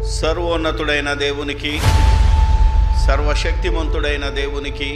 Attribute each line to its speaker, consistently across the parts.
Speaker 1: సర్వోన్నతుడైన దేవునికి సర్వశక్తిమంతుడైన దేవునికి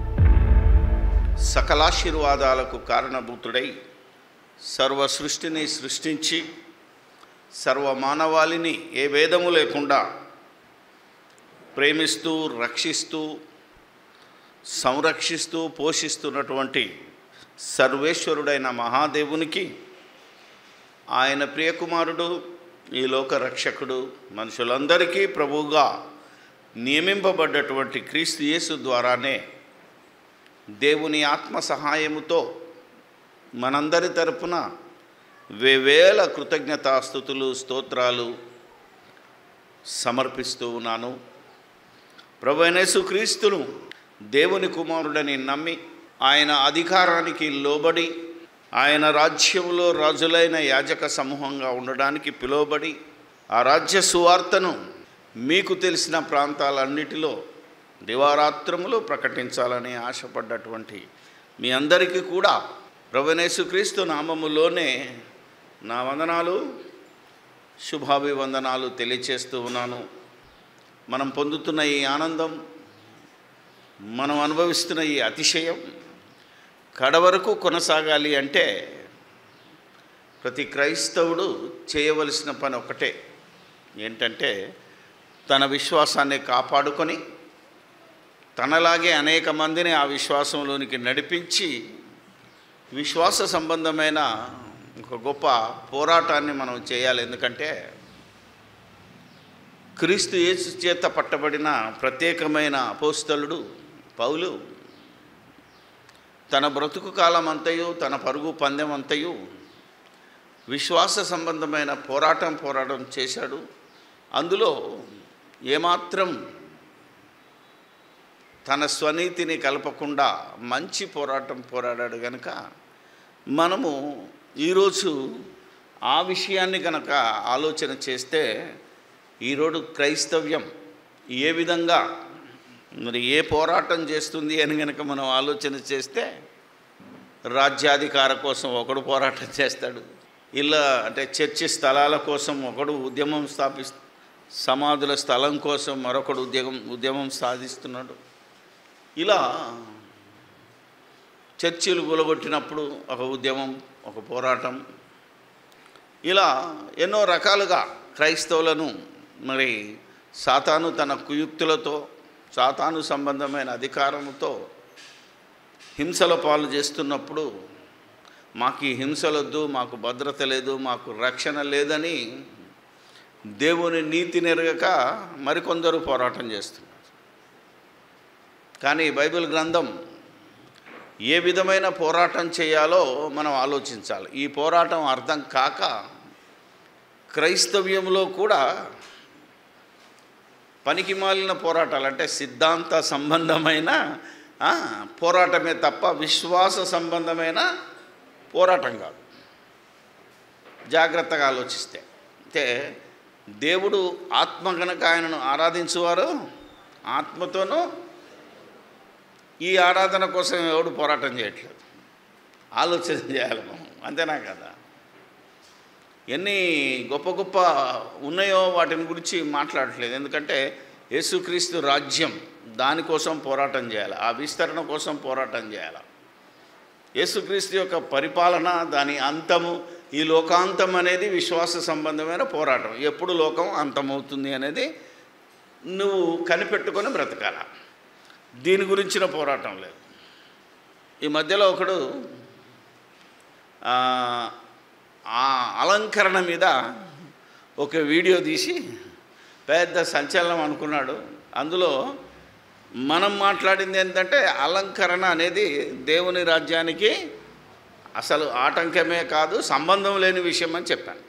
Speaker 1: సకలాశీర్వాదాలకు కారణభూతుడై సర్వ సృష్టిని సృష్టించి సర్వ మానవాళిని ఏ భేదము లేకుండా ప్రేమిస్తూ రక్షిస్తూ సంరక్షిస్తూ పోషిస్తున్నటువంటి సర్వేశ్వరుడైన మహాదేవునికి ఆయన ప్రియకుమారుడు ఈ లోక రక్షకుడు మనుషులందరికీ ప్రభువుగా నియమింపబడ్డటువంటి క్రీస్తు యేసు ద్వారానే దేవుని ఆత్మ సహాయముతో మనందరి తరపున వేవేల కృతజ్ఞతాస్థుతులు స్తోత్రాలు సమర్పిస్తూ ఉన్నాను ప్రభునేసు క్రీస్తును దేవుని కుమారుడని నమ్మి ఆయన అధికారానికి లోబడి ఆయన రాజ్యంలో రాజులైన యాజక సమూహంగా ఉండడానికి పిలువబడి ఆ రాజ్య సువార్తను మీకు తెలిసిన ప్రాంతాలన్నిటిలో దివారాత్రములు ప్రకటించాలని ఆశపడ్డటువంటి మీ అందరికీ కూడా ప్రభునేసుక్రీస్తు నామములోనే నా వందనాలు శుభాభివందనాలు తెలియచేస్తూ ఉన్నాను మనం పొందుతున్న ఈ ఆనందం మనం అనుభవిస్తున్న ఈ అతిశయం కడవరకు కొనసాగాలి అంటే ప్రతి క్రైస్తవుడు చేయవలసిన పని ఒకటే ఏంటంటే తన విశ్వాసాన్ని కాపాడుకొని తనలాగే అనేక మందిని ఆ విశ్వాసంలోనికి నడిపించి విశ్వాస సంబంధమైన ఒక గొప్ప పోరాటాన్ని మనం చేయాలి ఎందుకంటే క్రీస్తు యేసు చేత పట్టబడిన ప్రత్యేకమైన అపోస్తలుడు పౌలు తన బ్రతుకు కాలం అంతయు తన పరుగు పందెం అంతయు విశ్వాస సంబంధమైన పోరాటం పోరాటం చేశాడు అందులో ఏమాత్రం తన స్వనీతిని కలపకుండా మంచి పోరాటం పోరాడాడు కనుక మనము ఈరోజు ఆ విషయాన్ని కనుక ఆలోచన చేస్తే ఈరోజు క్రైస్తవ్యం ఏ విధంగా మరి ఏ పోరాటం చేస్తుంది అని కనుక మనం ఆలోచన చేస్తే రాజ్యాధికార కోసం ఒకడు పోరాటం చేస్తాడు ఇలా అంటే చర్చి స్థలాల కోసం ఒకడు ఉద్యమం స్థాపి సమాధుల స్థలం కోసం మరొకడు ఉద్యమం ఉద్యమం సాధిస్తున్నాడు ఇలా చర్చిలు గులగొట్టినప్పుడు ఒక ఉద్యమం ఒక పోరాటం ఇలా ఎన్నో రకాలుగా క్రైస్తవులను మరి సాతాను తన కుయుక్తులతో సాతాను సంబంధమైన అధికారముతో హింసల పాలు చేస్తున్నప్పుడు మాకు ఈ హింసలొద్దు మాకు భద్రత లేదు మాకు రక్షణ లేదని దేవుని నీతి నెరగక మరికొందరు పోరాటం చేస్తున్నారు కానీ బైబిల్ గ్రంథం ఏ విధమైన పోరాటం చేయాలో మనం ఆలోచించాలి ఈ పోరాటం అర్థం కాక క్రైస్తవ్యంలో కూడా పనికి మాలిన పోరాటాలు అంటే సిద్ధాంత సంబంధమైన ఆ, పోరాటమే తప్ప విశ్వాస సంబంధమైన పోరాటం కాదు జాగ్రత్తగా ఆలోచిస్తే అంటే దేవుడు ఆత్మ కనుక ఆయనను ఆరాధించువారు ఆత్మతోనూ ఈ ఆరాధన కోసం ఎవడు పోరాటం చేయట్లేదు ఆలోచన చేయాలి మనం అంతేనా కదా ఎన్ని గొప్ప గొప్ప ఉన్నాయో వాటిని గురించి మాట్లాడట్లేదు ఎందుకంటే యేసుక్రీస్తు రాజ్యం దానికోసం పోరాటం చేయాలి ఆ విస్తరణ కోసం పోరాటం చేయాలి యేసుక్రీస్తు యొక్క పరిపాలన దాని అంతము ఈ లోకాంతం అనేది విశ్వాస సంబంధమైన పోరాటం ఎప్పుడు లోకం అంతమవుతుంది అనేది నువ్వు కనిపెట్టుకొని బ్రతకాల దీని గురించిన పోరాటం లేదు ఈ మధ్యలో ఒకడు ఆ, ఆ అలంకరణ మీద ఒక వీడియో తీసి పెద్ద సంచలనం అనుకున్నాడు అందులో మనం మాట్లాడింది ఏంటంటే అలంకరణ అనేది దేవుని రాజ్యానికి అసలు ఆటంకమే కాదు సంబంధం లేని విషయం అని చెప్పాను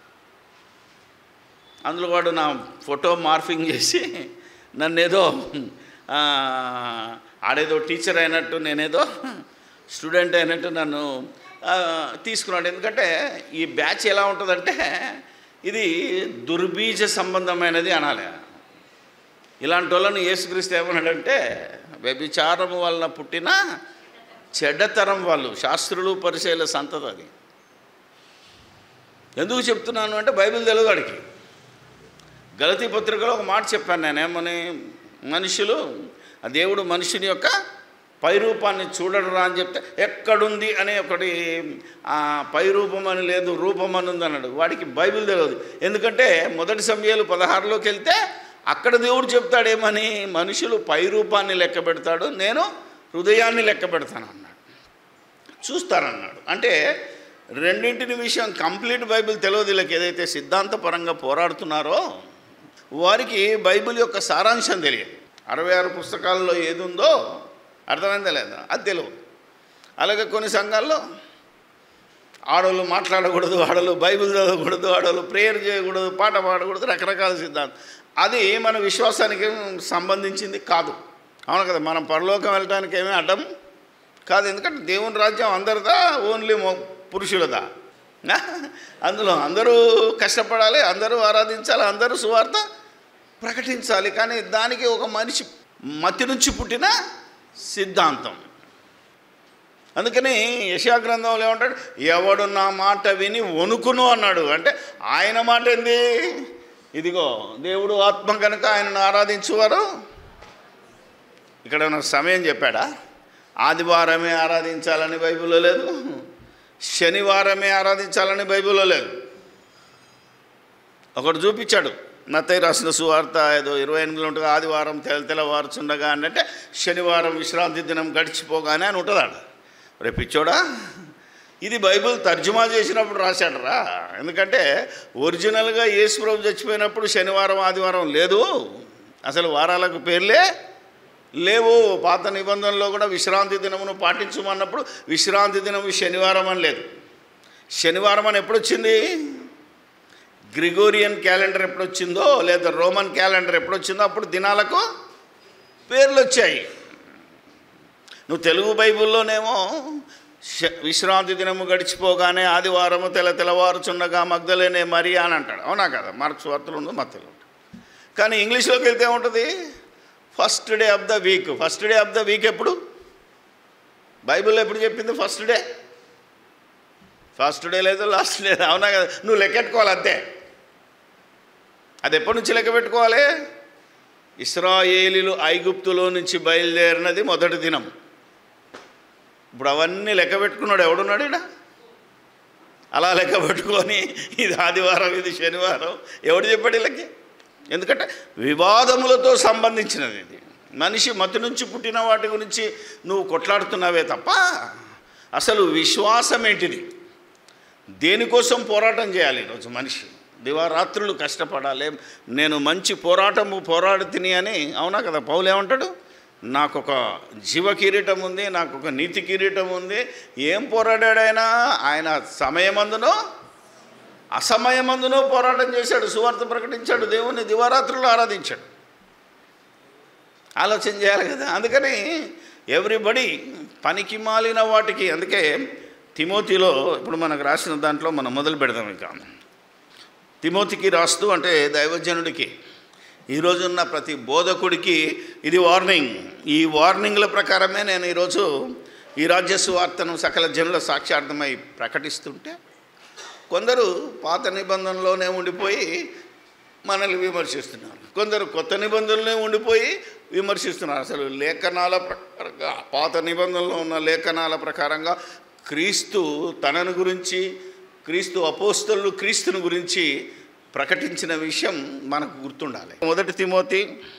Speaker 1: అందులో వాడు నా ఫోటో మార్ఫింగ్ చేసి నన్నేదో ఆ, ఆడేదో టీచర్ అయినట్టు నేనేదో స్టూడెంట్ అయినట్టు నన్ను ఆ, తీసుకున్నాడు ఎందుకంటే ఈ బ్యాచ్ ఎలా ఉంటుందంటే ఇది దుర్బీజ సంబంధమైనది అనాలి ఇలాంటి వాళ్ళని యేసుక్రీస్తు ఏమన్నాడంటే వ్యభిచారము వలన పుట్టిన చెడ్డతరం వాళ్ళు శాస్త్రులు పరిశీల సంతతి అది ఎందుకు చెప్తున్నాను అంటే బైబిల్ తెలుగు వాడికి గలతీ పత్రికలో ఒక మాట చెప్పాను నేనేమని మనుషులు ఆ దేవుడు మనుషుని యొక్క పైరూపాన్ని చూడడురా అని చెప్తే ఎక్కడుంది అనే ఒకటి ఆ పైరూపం అని లేదు రూపం అని ఉంది అన్నాడు వాడికి బైబిల్ తెలియదు ఎందుకంటే మొదటి సమయాలు పదహారులోకి వెళ్తే అక్కడ దేవుడు చెప్తాడేమని మనుషులు పైరూపాన్ని లెక్క పెడతాడు నేను హృదయాన్ని లెక్క పెడతాను అన్నాడు చూస్తారన్నాడు అంటే రెండింటిని విషయం కంప్లీట్ బైబిల్ తెలియదు వీళ్ళకి ఏదైతే సిద్ధాంతపరంగా పోరాడుతున్నారో వారికి బైబిల్ యొక్క సారాంశం తెలియదు అరవై ఆరు పుస్తకాల్లో ఏది ఉందో అర్థమైందా లేదా అది తెలియదు అలాగే కొన్ని సంఘాల్లో ఆడవాళ్ళు మాట్లాడకూడదు ఆడవాళ్ళు బైబిల్ చదవకూడదు ఆడవాళ్ళు ప్రేయర్ చేయకూడదు పాట పాడకూడదు రకరకాల సిద్ధాంతం అది మన విశ్వాసానికి సంబంధించింది కాదు అవును కదా మనం పరలోకం వెళ్ళడానికి ఏమీ అడ్డం కాదు ఎందుకంటే దేవుని రాజ్యం అందరిదా ఓన్లీ మొ- పురుషులదా నా? అందులో అందరూ కష్టపడాలి అందరూ ఆరాధించాలి అందరూ సువార్త ప్రకటించాలి కానీ దానికి ఒక మనిషి మతి నుంచి పుట్టిన సిద్ధాంతం అందుకని యశా గ్రంథంలో ఏమంటాడు ఎవడు నా మాట విని వణుకును అన్నాడు అంటే ఆయన మాట ఏంది ఇదిగో దేవుడు ఆత్మ కనుక ఆయనను ఆరాధించువారు ఇక్కడ ఏమైనా సమయం చెప్పాడా ఆదివారమే ఆరాధించాలని బైబిల్లో లేదు శనివారమే ఆరాధించాలని బైబిల్లో లేదు ఒకడు చూపించాడు నత్తయ్య రాసిన సువార్త ఏదో ఇరవై ఎనిమిదిలో ఉంటుంది ఆదివారం తెల తెల్లవారుచుండగా అని అంటే శనివారం విశ్రాంతి దినం గడిచిపోగానే అని ఉంటుంది ఆడ రేపు పిచ్చోడా ఇది బైబిల్ తర్జుమా చేసినప్పుడు రాశాడరా ఎందుకంటే ఒరిజినల్గా యేసు ప్రభు చచ్చిపోయినప్పుడు శనివారం ఆదివారం లేదు అసలు వారాలకు పేర్లే లేవు పాత నిబంధనలో కూడా విశ్రాంతి దినమును పాటించమన్నప్పుడు విశ్రాంతి దినం శనివారం అని లేదు శనివారం అని ఎప్పుడు వచ్చింది గ్రిగోరియన్ క్యాలెండర్ ఎప్పుడు వచ్చిందో లేదా రోమన్ క్యాలెండర్ ఎప్పుడు వచ్చిందో అప్పుడు దినాలకు పేర్లు వచ్చాయి నువ్వు తెలుగు బైబిల్లోనేమో శ- విశ్రాంతి దినము గడిచిపోగానే ఆదివారము తెల తెల్లవారుచుండగా మగ్ధలేనే మరి అని అంటాడు అవునా కదా మార్క్స్ వార్తలు ఉండదు మత్తలు కానీ ఇంగ్లీష్లోకి వెళ్తే ఏముంటుంది first day of the week first day of the week ఎప్పుడు బైబిల్లో ఎప్పుడు చెప్పింది ఫస్ట్ డే ఫస్ట్ డే లేదు లాస్ట్ డే అవునా కదా నువ్వు లెక్కెట్టుకోవాలి అంతే అది ఎప్పటి నుంచి లెక్క పెట్టుకోవాలి ఇస్రాయేలీలు ఐగుప్తులో నుంచి బయలుదేరినది మొదటి దినం ఇప్పుడు అవన్నీ లెక్క పెట్టుకున్నాడు ఎవడున్నాడు ఈడ అలా లెక్క పెట్టుకొని ఇది ఆదివారం ఇది శనివారం ఎవడు చెప్పాడు వీళ్ళకి ఎందుకంటే వివాదములతో సంబంధించినది ఇది మనిషి మతి నుంచి పుట్టిన వాటి గురించి నువ్వు కొట్లాడుతున్నావే తప్ప అసలు విశ్వాసం ఏంటిది దేనికోసం పోరాటం చేయాలి ఈరోజు మనిషి దివారాత్రులు కష్టపడాలి నేను మంచి పోరాటము పోరాడి తిని అని అవునా కదా పౌలు ఏమంటాడు నాకు ఒక జీవ కిరీటం ఉంది నాకు ఒక నీతి కిరీటం ఉంది ఏం పోరాడాడు ఆయన ఆయన సమయమందునో అసమయమందునో పోరాటం చేశాడు సువార్త ప్రకటించాడు దేవుణ్ణి దివారాత్రులు ఆరాధించాడు ఆలోచన చేయాలి కదా అందుకని ఎవ్రీబడి పనికి మాలిన వాటికి అందుకే తిమోతిలో ఇప్పుడు మనకు రాసిన దాంట్లో మనం మొదలు పెడదాం ఇక తిమోతికి రాస్తూ అంటే దైవజనుడికి ఈరోజున్న ప్రతి బోధకుడికి ఇది వార్నింగ్ ఈ వార్నింగ్ల ప్రకారమే నేను ఈరోజు ఈ రాజ్య సువార్తను సకల జనుల సాక్షార్థమై ప్రకటిస్తుంటే కొందరు పాత నిబంధనలోనే ఉండిపోయి మనల్ని విమర్శిస్తున్నారు కొందరు కొత్త నిబంధనలనే ఉండిపోయి విమర్శిస్తున్నారు అసలు లేఖనాల ప్రకారంగా పాత నిబంధనలో ఉన్న లేఖనాల ప్రకారంగా క్రీస్తు తనను గురించి క్రీస్తు అపోస్తలు క్రీస్తుని గురించి ప్రకటించిన విషయం మనకు గుర్తుండాలి మొదటి తిమోతి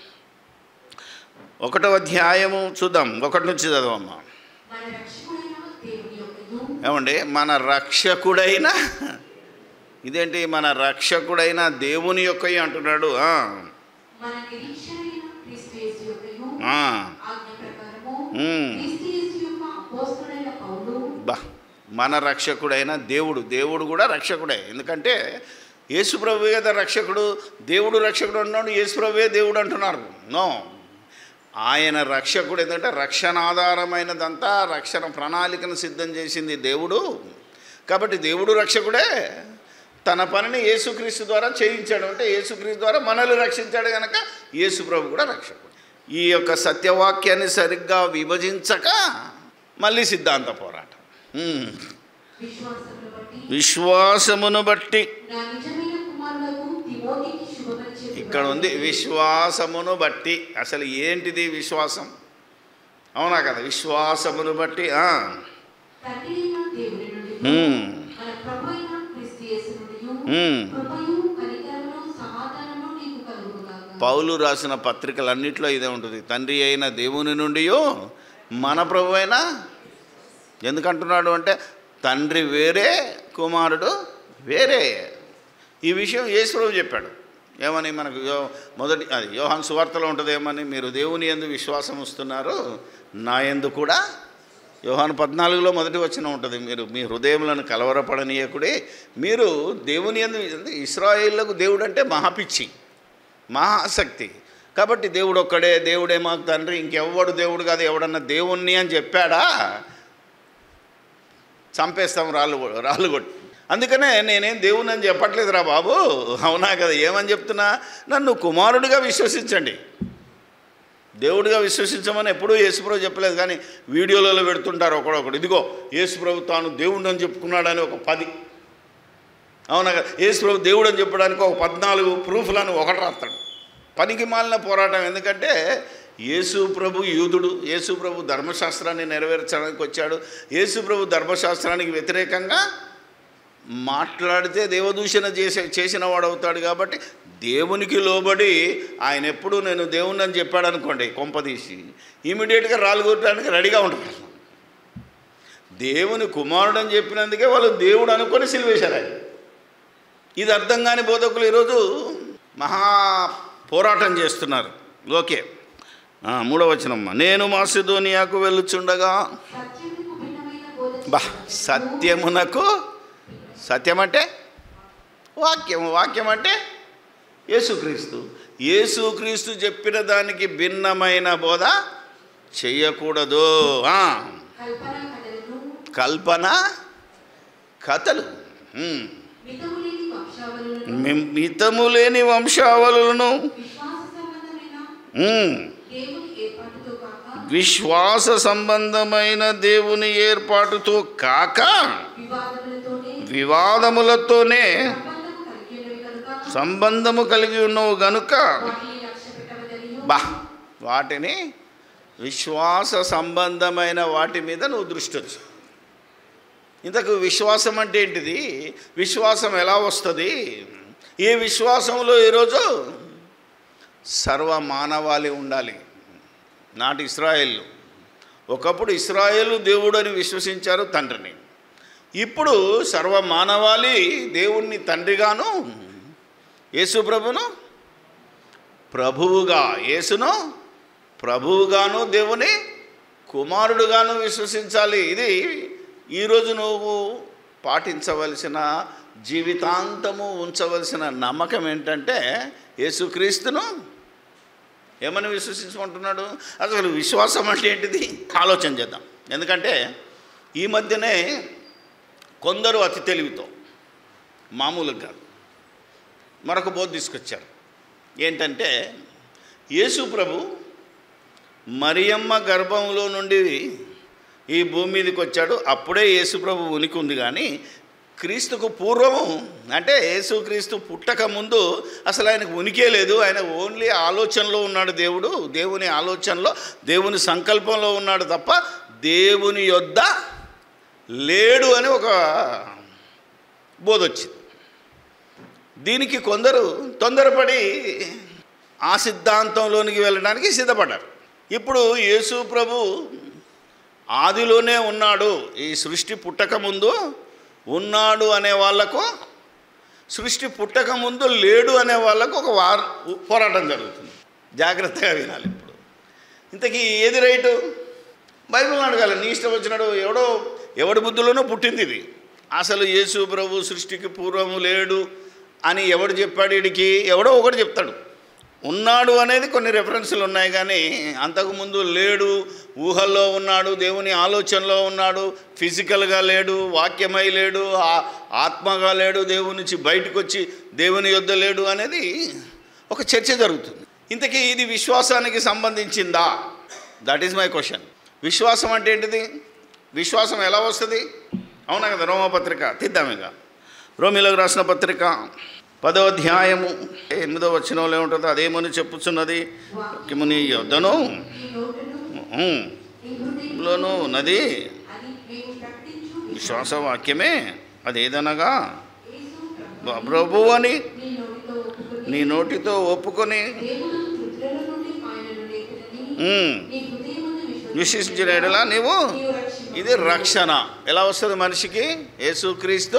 Speaker 1: ఒకటో అధ్యాయము చూద్దాం ఒకటి నుంచి చదవమ్మా
Speaker 2: మన రక్షకుడైన దేవుని యొక్కయు
Speaker 1: ఏమండి మన రక్షకుడైన ఇదేంటి మన రక్షకుడైన దేవుని యొక్క అంటున్నాడు ఆ,
Speaker 2: మన నిరీక్షణైన క్రీస్తు యేసు యొక్కయు
Speaker 1: ఆ,
Speaker 2: ఆజ్ఞ ప్రకారము
Speaker 1: ఉమ్.
Speaker 2: క్రీస్తు యేసు యొక్క అపోస్తలుడైన పౌలు
Speaker 1: బా మన రక్షకుడైన దేవుడు దేవుడు కూడా రక్షకుడే ఎందుకంటే యేసుప్రభు కదా రక్షకుడు దేవుడు రక్షకుడు అన్నాడు యేసుప్రభువే దేవుడు అంటున్నారు నో ఆయన రక్షకుడు ఏంటంటే రక్షణ ఆధారమైనదంతా రక్షణ ప్రణాళికను సిద్ధం చేసింది దేవుడు కాబట్టి దేవుడు రక్షకుడే తన పనిని యేసుక్రీస్తు ద్వారా చేయించాడు అంటే యేసుక్రీస్తు ద్వారా మనల్ని రక్షించాడు కనుక యేసుప్రభు కూడా రక్షకుడు ఈ యొక్క సత్యవాక్యాన్ని సరిగ్గా విభజించక మళ్ళీ సిద్ధాంత పోరాటం ఉమ్.
Speaker 2: విశ్వాసమును బట్టి
Speaker 1: విశ్వాసమును బట్టి
Speaker 2: నా నిజమైన కుమారులకు తిమోతికి శుభపరిచే
Speaker 1: ఇక్కడ ఉంది విశ్వాసమును బట్టి అసలు ఏంటిది విశ్వాసం అవునా కదా విశ్వాసమును బట్టి ఆ.
Speaker 2: తండ్రి అయిన దేవుని నుండి
Speaker 1: హ్మ్.
Speaker 2: మన ప్రభు అయిన క్రీస్తు యేసు నుండి
Speaker 1: హ్మ్.
Speaker 2: కృపయు కనికరమును సమాధానము నీకు కలుగుగాక
Speaker 1: పౌలు రాసిన పత్రికలన్నిట్లో ఇదే ఉంటుంది తండ్రి అయిన దేవుని నుండి మన ప్రభు అయిన ఎందుకంటున్నాడు అంటే తండ్రి వేరే కుమారుడు వేరే ఈ విషయం యేసుప్రభు చెప్పాడు ఏమని మనకు యో మొదటి అది యోహాన్ సువార్తలో ఉంటుంది ఏమని మీరు దేవుని ఎందు విశ్వాసం వస్తున్నారు నా ఎందు కూడా యోహాను పద్నాలుగులో మొదటి వచ్చిన ఉంటుంది మీరు మీ హృదయములను కలవరపడనీయకుడే మీరు దేవుని ఎందు ఇస్రాయేళ్లకు దేవుడు అంటే మహాపిచ్చి మహాశక్తి కాబట్టి దేవుడు ఒక్కడే దేవుడే మాకు తండ్రి ఇంకెవ్వడు దేవుడు కాదు ఎవడన్నా దేవుణ్ణి అని చెప్పాడా చంపేస్తాం రాళ్ళు కొ- రాళ్ళు కొట్టి అందుకనే నేనేం దేవుని అని చెప్పట్లేదురా బాబు అవునా కదా ఏమని చెప్తున్నా నన్ను కుమారుడిగా విశ్వసించండి దేవుడిగా విశ్వసించమని ఎప్పుడూ యేసుప్రభు చెప్పలేదు కానీ వీడియోలలో పెడుతుంటారు ఒకడొకడు ఇదిగో యేసుప్రభు తాను దేవుడు అని చెప్పుకున్నాడని ఒక పది అవునా కదా యేసుప్రభు దేవుడు అని చెప్పడానికి ఒక పద్నాలుగు ప్రూఫ్లను ఒకటి రాస్తాడు పనికి మాలిన పోరాటం ఎందుకంటే యేసు ప్రభు యూదుడు యేసు ప్రభు ధర్మశాస్త్రాన్ని నెరవేర్చడానికి వచ్చాడు యేసు ప్రభు ధర్మశాస్త్రానికి వ్యతిరేకంగా మాట్లాడితే దేవదూషణ చేసే చేసిన వాడు అవుతాడు కాబట్టి దేవునికి లోబడి ఆయన ఎప్పుడు నేను దేవుణ్ణి అని చెప్పాడు అనుకోండి కొంపదీసి ఇమీడియట్గా రాళ్ళు కొట్టడానికి రెడీగా ఉంటాడు దేవుని కుమారుడు అని చెప్పినందుకే వాళ్ళు దేవుడు అనుకొని సిలివేశారు ఆయన ఇది అర్థం కాని బోధకులు ఈరోజు మహా పోరాటం చేస్తున్నారు ఓకే ఆ, మూడవ వచనమ్మ నేను మాసిదోనియాకు వెళ్ళుచుండగా
Speaker 2: సత్యమునకు భిన్నమైన బోధ
Speaker 1: బా
Speaker 2: చేయుటకు
Speaker 1: సత్యమునకు సత్యం అంటే వాక్యము వాక్యం అంటే యేసుక్రీస్తు యేసుక్రీస్తు చెప్పిన దానికి భిన్నమైన బోధ చెయ్యకూడదు ఆ,
Speaker 2: కల్పన కథలను
Speaker 1: కల్పన కథలు ఉమ్.
Speaker 2: మితము లేని వంశావళులను
Speaker 1: మి- మితము లేని వంశావళులను
Speaker 2: విశ్వాస సంబంధమైన
Speaker 1: ఉమ్.
Speaker 2: దేవుని ఏర్పాటుతో కాక
Speaker 1: విశ్వాస సంబంధమైన దేవుని ఏర్పాటుతో కాక
Speaker 2: వివాదములతోనే
Speaker 1: వివాదములతోనే
Speaker 2: సంబంధము కలిగినవి కనుక
Speaker 1: సంబంధము కలిగి ఉన్నవు గనుక
Speaker 2: వాటిని లక్ష్య పెట్టవదనియు
Speaker 1: బా వాటిని విశ్వాస సంబంధమైన వాటి మీద నువ్వు దృష్టి వచ్చు ఇంతకు విశ్వాసం అంటే ఏంటిది విశ్వాసం ఎలా వస్తుంది ఈ విశ్వాసంలో ఈరోజు సర్వ మానవాళి ఉండాలి నాటి ఇస్రాయేళ్ళు ఒకప్పుడు ఇస్రాయేలు దేవుడు అని విశ్వసించారు తండ్రిని ఇప్పుడు సర్వ మానవాళి దేవుణ్ణి తండ్రిగాను యేసు ప్రభును ప్రభువుగా యేసును ప్రభువుగాను దేవుని కుమారుడుగాను విశ్వసించాలి ఇది ఈరోజు నువ్వు పాటించవలసిన జీవితాంతము ఉంచవలసిన నమ్మకం ఏంటంటే యేసుక్రీస్తును ఏమని విశ్వసించమంటున్నాడు అసలు విశ్వాసం అంటే ఏంటిది ఆలోచన చేద్దాం ఎందుకంటే ఈ మధ్యనే కొందరు అతి తెలివితో మామూలుగా కాదు మరొక బోధ తీసుకొచ్చారు ఏంటంటే యేసు ప్రభు మరియమ్మ గర్భంలో నుండి ఈ భూమి మీదకి వచ్చాడు అప్పుడే యేసు ప్రభు ఉనికి ఉంది కానీ క్రీస్తుకు పూర్వము అంటే యేసు క్రీస్తు పుట్టక ముందు అసలు ఆయనకు ఉనికే లేదు ఆయన ఓన్లీ ఆలోచనలో ఉన్నాడు దేవుడు దేవుని ఆలోచనలో దేవుని సంకల్పంలో ఉన్నాడు తప్ప దేవుని యొద్ద లేడు అని ఒక బోధ వచ్చింది దీనికి కొందరు తొందరపడి ఆ సిద్ధాంతంలోనికి వెళ్ళడానికి సిద్ధపడ్డారు ఇప్పుడు యేసు ప్రభు ఆదిలోనే ఉన్నాడు ఈ సృష్టి పుట్టక ముందు ఉన్నాడు అనే వాళ్ళకు సృష్టి పుట్టక ముందు లేడు అనే వాళ్ళకు ఒక వార పోరాటం జరుగుతుంది జాగ్రత్తగా వినాలి ఇప్పుడు ఇంతకీ ఏది రైటు బైబిల్ అడగాలి నీ ఇష్టం వచ్చినాడు ఎవడో ఎవడి బుద్ధిలోనో పుట్టింది ఇది అసలు యేసు ప్రభు సృష్టికి పూర్వము లేడు అని ఎవడు చెప్పాడు వీడికి ఎవడో ఒకటి చెప్తాడు ఉన్నాడు అనేది కొన్ని రెఫరెన్సులు ఉన్నాయి కానీ అంతకుముందు లేడు ఊహల్లో ఉన్నాడు దేవుని ఆలోచనలో ఉన్నాడు ఫిజికల్గా లేడు వాక్యమై లేడు ఆ- ఆత్మగా లేడు దేవుని నుంచి బయటకు వచ్చి దేవుని యొద్ద లేడు అనేది ఒక చర్చ జరుగుతుంది ఇంతకీ ఇది విశ్వాసానికి సంబంధించిందా దట్ ఈస్ మై క్వశ్చన్ విశ్వాసం అంటే ఏంటిది విశ్వాసం ఎలా వస్తుంది అవునా కదా రోమపత్రిక తీద్దాం ఇక రోమిలకు రాసిన పత్రిక పదో అధ్యాయము ఎనిమిదో వచ్చినంలో ఏముంటుందో అదేమని చెప్పుచున్నది వాక్యము నీ యొద్దను
Speaker 2: ఈ నోటును
Speaker 1: ఉమ్,
Speaker 2: ఈ హృదయంలోను
Speaker 1: లోను ఉన్నది
Speaker 2: అది మేము ప్రకటించు
Speaker 1: విశ్వాస వాక్యమే అది ఏదనగా
Speaker 2: యేసు ప్రభు
Speaker 1: ప్రభు అని
Speaker 2: నీ నోటితో ఒప్పుకొని
Speaker 1: నీ నోటితో ఒప్పుకొని
Speaker 2: దేవుడు మృతుల నుండి ఆయనను లేపునని
Speaker 1: ఉమ్,
Speaker 2: నీ హృదయమందు
Speaker 1: విశ్వసించిన ఎడల నీవు
Speaker 2: నీవు రక్షింపబడు.
Speaker 1: ఇది రక్షణ ఎలా వస్తుంది మనిషికి యేసుక్రీస్తు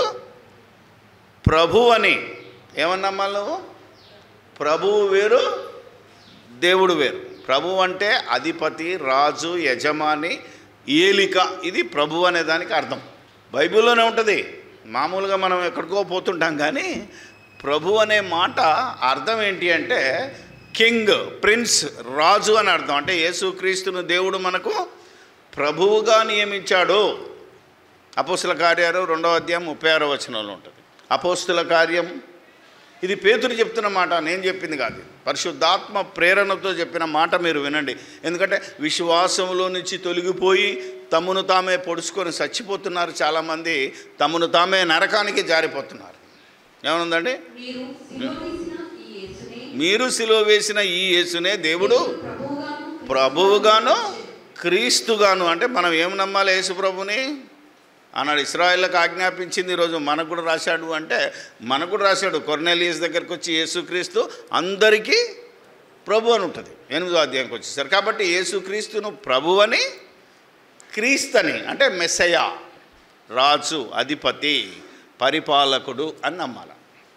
Speaker 1: ప్రభు అని ఏమన్నమ్మా నువ్వు ప్రభువు వేరు దేవుడు వేరు ప్రభు అంటే అధిపతి రాజు యజమాని ఏలిక ఇది ప్రభు అనే దానికి అర్థం బైబిల్లోనే ఉంటుంది మామూలుగా మనం ఎక్కడికో పోతుంటాం కానీ ప్రభు అనే మాట అర్థం ఏంటి అంటే కింగ్ ప్రిన్స్ రాజు అని అర్థం అంటే యేసుక్రీస్తును దేవుడు మనకు ప్రభువుగా నియమించాడు అపోస్తుల కార్యాలు రెండవ అధ్యాయం ముప్పై ఆరో వచనంలో ఉంటుంది అపోస్తుల కార్యం ఇది పేతురు చెప్తున్న మాట నేను చెప్పింది కాదు పరిశుద్ధాత్మ ప్రేరణతో చెప్పిన మాట మీరు వినండి ఎందుకంటే విశ్వాసంలో నుంచి తొలగిపోయి తమను తామే పొడుచుకొని చచ్చిపోతున్నారు చాలామంది తమను తామే నరకానికి జారిపోతున్నారు ఏమనుందండి
Speaker 2: మీరు సిలువ వేసిన ఈ యేసునే
Speaker 1: మీరు సిలువ వేసిన ఈ యేసునే దేవుడు
Speaker 2: ప్రభువుగాను
Speaker 1: ప్రభువుగాను క్రీస్తుగాను అంటే మనం ఏం నమ్మాలి యేసు ప్రభుని అన్నాడు ఇస్రాయిల్కి ఆజ్ఞాపించింది ఈరోజు మనకు కూడా రాశాడు అంటే మనకు కూడా రాశాడు కొర్నేలియస్ దగ్గరికి వచ్చి యేసుక్రీస్తు అందరికీ ప్రభు అని ఉంటుంది ఎనిమిదో అధ్యాయంకి వచ్చేసారు కాబట్టి యేసుక్రీస్తును ప్రభు అని క్రీస్తని అంటే మెస్సయ రాజు అధిపతి పరిపాలకుడు అని నమ్మాలి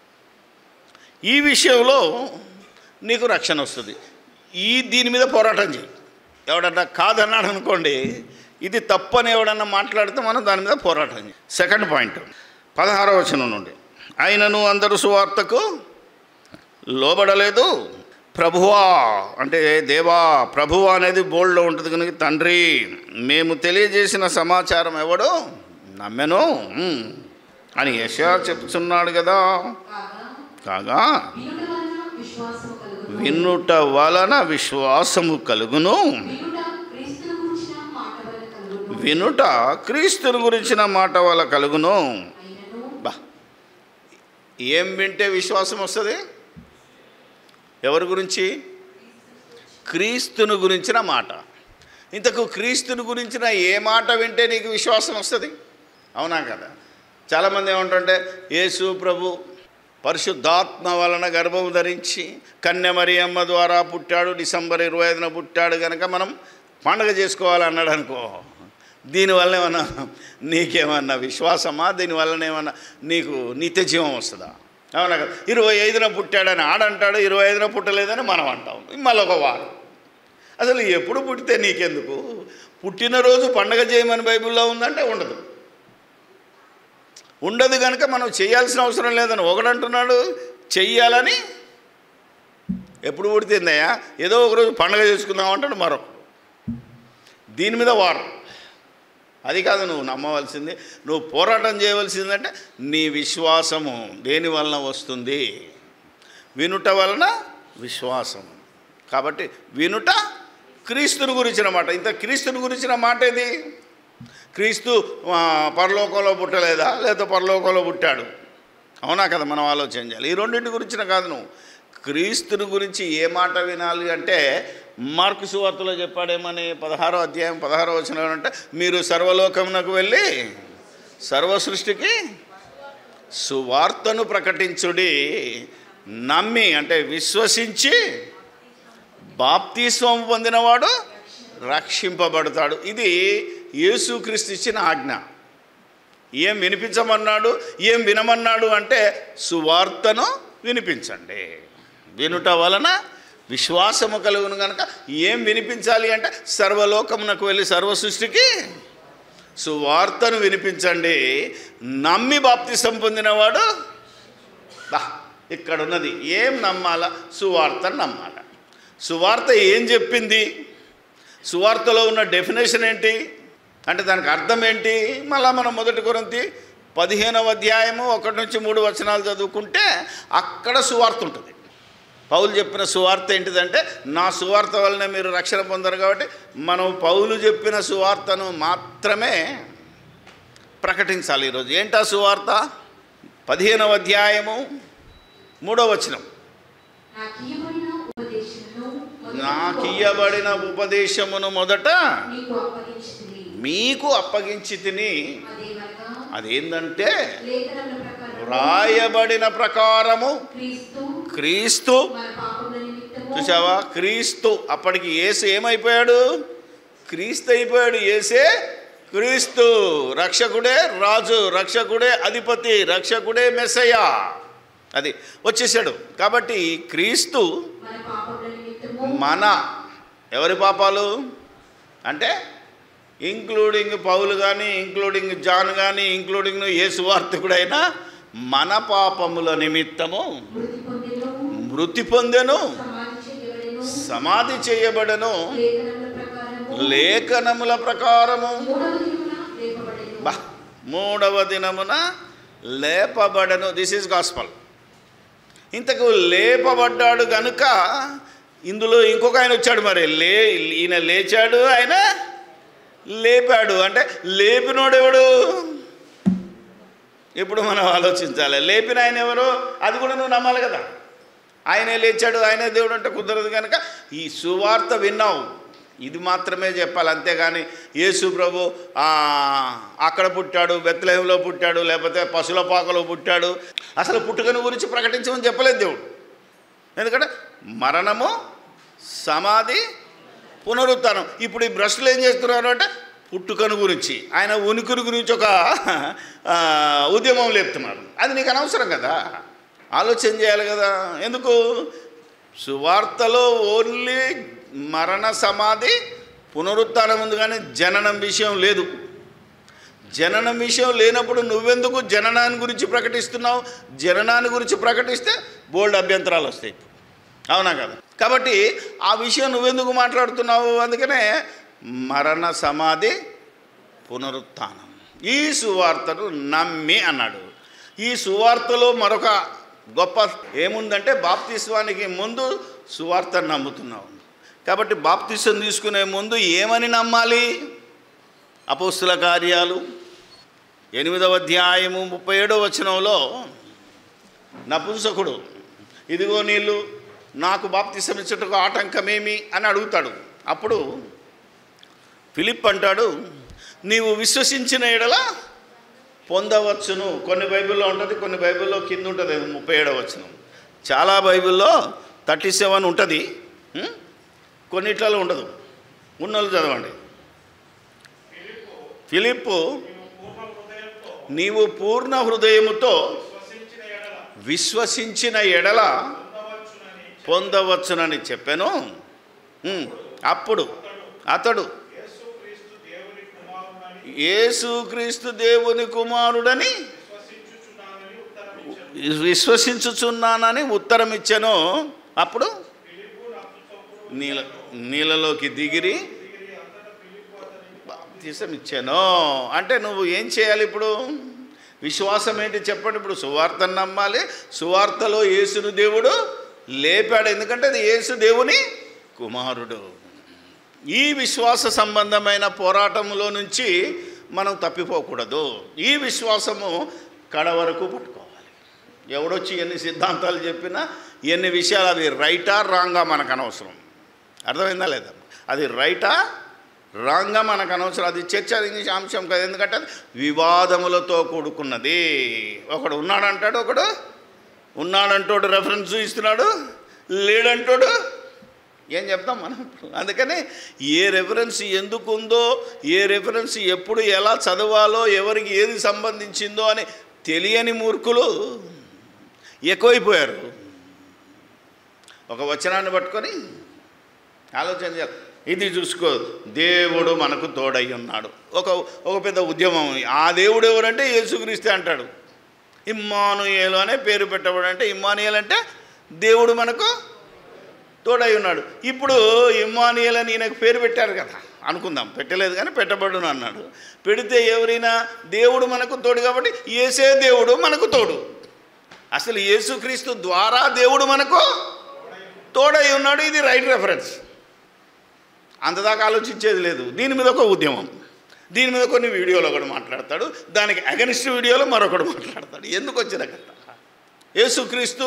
Speaker 1: ఈ విషయంలో నీకు రక్షణ వస్తుంది ఈ దీని మీద పోరాటం చేయి ఎవడన్నా కాదన్నాడు అనుకోండి ఇది తప్పని ఎవడన్నా మాట్లాడితే మనం దాని మీద పోరాటం చేయి సెకండ్ పాయింట్ పదహారవ వచనం నుండి ఆయనను అందరూ సువార్తకు లోబడలేదు ప్రభువా అంటే దేవా ప్రభువా అనేది బోల్డ్లో ఉంటుంది కనుక తండ్రి మేము తెలియజేసిన సమాచారం ఎవడు నమ్మెను ఉమ్, అని యశా చెప్తున్నాడు కదా
Speaker 2: కాగా
Speaker 1: కాగా
Speaker 2: వినుట వలన విశ్వాసము కలుగును
Speaker 1: వినుట వలన విశ్వాసము కలుగును
Speaker 2: వినుట క్రీస్తును గురించిన మాట వల్ల
Speaker 1: వినుట క్రీస్తుని గురించిన మాట వల్ల
Speaker 2: కలుగును
Speaker 1: కలుగును
Speaker 2: అయినను
Speaker 1: బా ఏం వింటే విశ్వాసం వస్తుంది ఎవరి గురించి క్రీస్తుని గురించిన మాట ఇంతకు క్రీస్తుని గురించిన ఏ మాట వింటే నీకు విశ్వాసం వస్తుంది అవునా కదా చాలామంది ఏమంటుంటే యేసు ప్రభు పరిశుద్ధాత్మ వలన గర్భం ధరించి కన్యమరి అమ్మ ద్వారా పుట్టాడు డిసెంబర్ ఇరవై ఐదున పుట్టాడు కనుక మనం పండగ చేసుకోవాలన్నాడు అనుకో దీనివల్ల ఏమన్నా నీకేమన్నా విశ్వాసమా దీనివల్ల ఏమన్నా నీకు నిత్య జీవం వస్తుందా అవునా కదా ఇరవై ఐదున పుట్టాడని ఆడంటాడు ఇరవై ఐదున పుట్టలేదని మనం అంటాం మళ్ళీ ఒక వారం అసలు ఎప్పుడు పుట్టితే నీకెందుకు పుట్టినరోజు పండగ చేయమని బైబిల్లో ఉందంటే ఉండదు ఉండదు కనుక మనం చేయాల్సిన అవసరం లేదని ఒకడంటున్నాడు చెయ్యాలని ఎప్పుడు పుడితేందయ్యా ఏదో ఒకరోజు పండగ చేసుకుందాం అంటాడు మరొకడు దీని మీద వారం అది కాదు నువ్వు నమ్మవలసింది నువ్వు పోరాటం చేయవలసిందంటే నీ విశ్వాసము దేని వలన వస్తుంది వినుట వలన విశ్వాసం కాబట్టి వినుట క్రీస్తుని గురించిన మాట ఇంత క్రీస్తుని గురించిన మాట ఏది క్రీస్తు ఆ, పరలోకంలో పుట్టలేదా లేదా పరలోకంలో పుట్టాడు అవునా కదా మనం ఆలోచన చేయాలి ఈ రెండింటి గురించిన కాదు నువ్వు క్రీస్తుని గురించి ఏ మాట వినాలి అంటే మార్కు సువార్తలో చెప్పాడేమని పదహారో అధ్యాయం పదహారో వచనం అంటే మీరు సర్వలోకమునకు వెళ్ళి సర్వ సృష్టికి సువార్తను ప్రకటించుడి నమ్మి అంటే విశ్వసించి బాప్తిస్వం పొందినవాడు రక్షింపబడతాడు ఇది యేసుక్రీస్తు ఇచ్చిన ఆజ్ఞ ఏం వినిపించమన్నాడు ఏం వినమన్నాడు అంటే సువార్తను వినిపించండి వినుట వలన విశ్వాసము కలుగును కనుక ఏం వినిపించాలి అంటే సర్వలోకమునకు వెళ్ళి సర్వ సృష్టికి సువార్తను వినిపించండి నమ్మి బాప్తిసం పొందినవాడు బా ఇక్కడ ఉన్నది ఏం నమ్మాలా సువార్తను నమ్మాల సువార్త ఏం చెప్పింది సువార్తలో ఉన్న డెఫినేషన్ ఏంటి అంటే దానికి అర్థం ఏంటి మళ్ళా మనం మొదటి కొరంతి పదిహేనవ అధ్యాయము ఒకటి నుంచి మూడు వచనాలు చదువుకుంటే అక్కడ సువార్త ఉంటుంది పౌలు చెప్పిన సువార్త ఏంటిదంటే నా సువార్త వల్లనే మీరు రక్షణ పొందరు కాబట్టి మనం పౌలు చెప్పిన సువార్తను మాత్రమే ప్రకటించాలి ఈరోజు ఏంటా సువార్త పదిహేనవ అధ్యాయము మూడో వచనం
Speaker 2: నాకు ఇవ్వబడిన ఉపదేశమును మొదట
Speaker 1: నాకు ఇయ్యబడిన ఉపదేశమును మొదట
Speaker 2: నీకు అప్పగించింది
Speaker 1: మీకు అప్పగించి తిని
Speaker 2: అదేమనగా
Speaker 1: అదేంటంటే
Speaker 2: లేఖనముల ప్రకారం
Speaker 1: వ్రాయబడిన ప్రకారము
Speaker 2: క్రీస్తు
Speaker 1: క్రీస్తు
Speaker 2: మన పాపముల నిమిత్తము
Speaker 1: చూసావా క్రీస్తు అప్పటికి యేసు ఏమైపోయాడు క్రీస్తు అయిపోయాడు యేసే క్రీస్తు రక్షకుడే రాజు రక్షకుడే అధిపతి రక్షకుడే మెస్సయ్య అది వచ్చేసాడు కాబట్టి క్రీస్తు
Speaker 2: మన పాపముల నిమిత్తము
Speaker 1: మన ఎవరి పాపాలు అంటే ఇంక్లూడింగ్ పౌలు కానీ ఇంక్లూడింగ్ జాన్ కానీ ఇంక్లూడింగ్ యేసు వార్తకుడైన మన పాపముల నిమిత్తము
Speaker 2: మృతి పొందెను
Speaker 1: మృతి పొందెను
Speaker 2: సమాధి చేయబడెను
Speaker 1: సమాధి చేయబడను
Speaker 2: లేఖనముల ప్రకారము
Speaker 1: లేఖనముల ప్రకారము
Speaker 2: మూడవ దినమున లేపబడెను
Speaker 1: బా మూడవ దినమున లేపబడను దిస్ ఈజ్ గాస్పల్ ఇంతకు లేపబడ్డాడు గనుక ఇందులో ఇంకొక ఆయన వచ్చాడు మరి లే ఈయన లేచాడు ఆయన లేపాడు అంటే లేపినోడెవడు ఇప్పుడు మనం ఆలోచించాలి లేపిన ఆయన ఎవరు అది కూడా నువ్వు నమ్మాలి కదా ఆయనే లేచాడు ఆయనే దేవుడు అంటే కుదరదు కనుక ఈ సువార్త విన్నావు ఇది మాత్రమే చెప్పాలి అంతేగాని యేసు ప్రభు ఆ, అక్కడ పుట్టాడు బెత్లహంలో పుట్టాడు లేకపోతే పశుల పాకలో పుట్టాడు అసలు పుట్టుకను గురించి ప్రకటించమని చెప్పలేదు దేవుడు ఎందుకంటే మరణము సమాధి పునరుత్థానం ఇప్పుడు ఈ భ్రష్టులు ఏం చేస్తున్నారు అంటే పుట్టుకను గురించి ఆయన ఉనికిని గురించి ఒక ఆ, ఉద్యమం లేపుతున్నారు అది నీకు అనవసరం కదా ఆలోచన చేయాలి కదా ఎందుకు సువార్తలో ఓన్లీ మరణ సమాధి పునరుత్థానం ఉంది కానీ జననం విషయం లేదు జననం విషయం లేనప్పుడు నువ్వెందుకు జననాన్ని గురించి ప్రకటిస్తున్నావు జననాన్ని గురించి ప్రకటిస్తే బోల్డ్ అభ్యంతరాలు వస్తాయి అవునా కదా కాబట్టి ఆ విషయం నువ్వెందుకు మాట్లాడుతున్నావు అందుకనే మరణ సమాధి పునరుత్థానం ఈ సువార్తను నమ్మి అన్నాడు ఈ సువార్తలో మరొక గొప్ప ఏముందంటే బాప్తిస్వానికి ముందు సువార్తను నమ్ముతున్నావు కాబట్టి బాప్తిసం తీసుకునే ముందు ఏమని నమ్మాలి అపోస్తుల కార్యాలు ఎనిమిదవ అధ్యాయము ముప్పై ఏడవ వచనంలో నపుంసకుడు ఇదిగో నీళ్ళు నాకు బాప్తిసం ఇచ్చుటకు ఆటంకమేమి అని అడుగుతాడు అప్పుడు ఫిలిప్ అంటాడు నీవు విశ్వసించిన ఎడల పొందవచ్చును కొన్ని బైబిల్లో ఉంటుంది కొన్ని బైబిల్లో కింద ఉంటుంది ముప్పై ఏడవ వచనం చాలా బైబిల్లో థర్టీ సెవెన్ ఉంటుంది ఉం? కొన్నిట్లలో ఉండదు ఉన్నోళ్ళు చదవండి ఫిలిప్పు నీవు పూర్ణ హృదయముతో విశ్వసించిన ఎడల పొందవచ్చునని చెప్పాను ఉం. అప్పుడు అతడు యేసుక్రీస్తు దేవుని కుమారుడని విశ్వసించుచున్నానని ఉత్తరం ఇచ్చాను అప్పుడు నీళ్ళ నీళ్ళలోకి దిగిరి బాప్తిసం ఇచ్చాను అంటే నువ్వు ఏం చేయాలి ఇప్పుడు విశ్వాసం ఏంటి చెప్పండి ఇప్పుడు సువార్తను నమ్మాలి సువార్తలో యేసును దేవుడు లేపాడు ఎందుకంటే అది యేసు దేవుని కుమారుడు ఈ విశ్వాస సంబంధమైన పోరాటంలో నుంచి మనం తప్పిపోకూడదు ఈ విశ్వాసము కడ వరకు పట్టుకోవాలి ఎవడొచ్చి ఎన్ని సిద్ధాంతాలు చెప్పినా ఎన్ని విషయాలు అవి రైటా రాంగా మనకు అనవసరం అర్థమైందా లేదా అది రైటా రాంగా మనకు అనవసరం అది చర్చ అంశం కదా ఎందుకంటే అది వివాదములతో కూడుకున్నది ఒకడు ఉన్నాడంటాడు ఒకడు ఉన్నాడంటోడు రెఫరెన్స్ ఇస్తున్నాడు లేడంటోడు ఏం చెప్తాం మనం ఇప్పుడు అందుకని ఏ రెఫరెన్స్ ఎందుకు ఉందో ఏ రెఫరెన్స్ ఎప్పుడు ఎలా చదవాలో ఎవరికి ఏది సంబంధించిందో అని తెలియని మూర్ఖులు ఎక్కువైపోయారు ఒక వచనాన్ని పట్టుకొని ఆలోచన చేయాలి ఇది చూసుకో దేవుడు మనకు తోడై ఉన్నాడు ఒక ఒక పెద్ద ఉద్యమం ఆ దేవుడు ఎవరంటే యేసుక్రీస్తే అంటాడు ఇమ్మానుయేలు అనే పేరు పెట్టబడంటే ఇమ్మానుయేల్ అంటే దేవుడు మనకు తోడై ఉన్నాడు ఇప్పుడు ఇమ్మానియల్ అని ఈయనకు పేరు పెట్టారు కదా అనుకుందాం పెట్టలేదు కానీ పెట్టబడును అన్నాడు పెడితే ఎవరైనా దేవుడు మనకు తోడు కాబట్టి ఏసే దేవుడు మనకు తోడు అసలు యేసుక్రీస్తు ద్వారా దేవుడు మనకు తోడై ఉన్నాడు ఇది రైట్ రెఫరెన్స్ అంతదాకా ఆలోచించేది లేదు దీని మీద ఒక ఉద్యమం దీని మీద కొన్ని వీడియోలు ఒకడు మాట్లాడతాడు దానికి అగనిస్ట్ వీడియోలో మరొకడు మాట్లాడతాడు ఎందుకు వచ్చిన కథ యేసుక్రీస్తు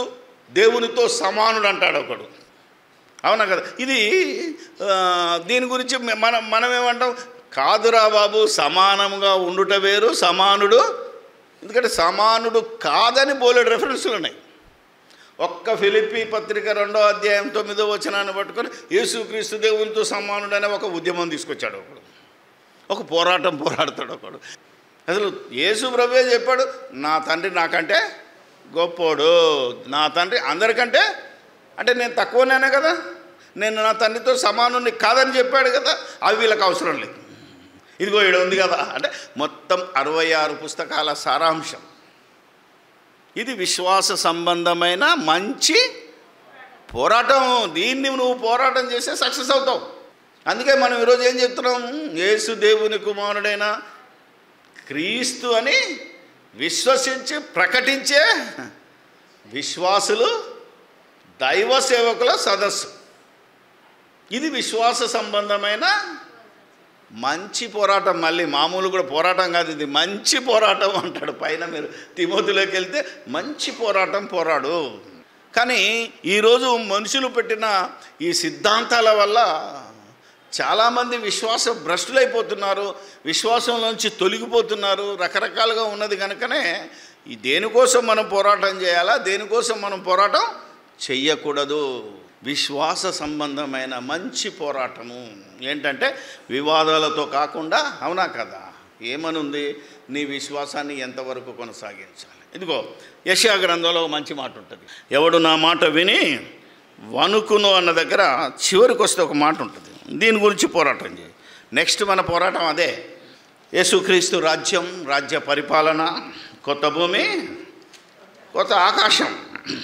Speaker 1: దేవునితో సమానుడు అంటాడు ఒకడు అవునా కదా ఇది ఆ, దీని గురించి మే- మనం మనం ఏమంటాం కాదురా బాబు సమానంగా ఉండుట వేరు సమానుడు ఎందుకంటే సమానుడు కాదని బోలెడు రెఫరెన్స్లు ఉన్నాయి ఒక్క ఫిలిప్పి పత్రిక రెండో అధ్యాయం తొమ్మిదో వచనాన్ని పట్టుకొని యేసుక్రీస్తు దేవునితో సమానుడు అనే ఒక ఉద్యమం తీసుకొచ్చాడు ఒకడు ఒక పోరాటం పోరాడతాడు ఒకడు అసలు యేసు ప్రభే చెప్పాడు నా తండ్రి నాకంటే గొప్పోడు నా తండ్రి అందరికంటే అంటే నేను తక్కువనేనే కదా నేను నా తండ్రితో సమానుని కాదని చెప్పాడు కదా అవి వీళ్ళకి అవసరం లేదు ఇదిగో ఈడ ఉంది కదా అంటే మొత్తం అరవై ఆరు పుస్తకాల సారాంశం ఇది విశ్వాస సంబంధమైన మంచి పోరాటం దీన్ని నువ్వు పోరాటం చేస్తే సక్సెస్ అవుతావు అందుకే మనం ఈరోజు ఏం చెప్తున్నాం యేసు దేవుని కుమారుడైన క్రీస్తు అని విశ్వసించి ప్రకటించే విశ్వాసులు దైవ సేవకుల సదస్సు ఇది విశ్వాస సంబంధమైన మంచి పోరాటం మళ్ళీ మామూలు కూడా పోరాటం కాదు ఇది మంచి పోరాటం అంటాడు పైన మీరు తిమోతిలోకి వెళ్తే మంచి పోరాటం పోరాడు కానీ ఈరోజు మనుషులు పెట్టిన ఈ సిద్ధాంతాల వల్ల చాలామంది విశ్వాస భ్రష్టులైపోతున్నారు విశ్వాసంలోంచి తొలగిపోతున్నారు రకరకాలుగా ఉన్నది కనుకనే ఈ దేనికోసం మనం పోరాటం చేయాలా దేనికోసం మనం పోరాటం చెయ్యకూడదు విశ్వాస సంబంధమైన మంచి పోరాటము ఏంటంటే వివాదాలతో కాకుండా అవునా కదా ఏమనుంది నీ విశ్వాసాన్ని ఎంతవరకు కొనసాగించాలి ఇదిగో యశా గ్రంథంలో ఒక మంచి మాట ఉంటుంది ఎవడు నా మాట విని వణుకును అన్న దగ్గర చివరికి వస్తే ఒక మాట ఉంటుంది దీని గురించి పోరాటం చేయి నెక్స్ట్ మన పోరాటం అదే యేసుక్రీస్తు రాజ్యం రాజ్య పరిపాలన కొత్త భూమి కొత్త ఆకాశం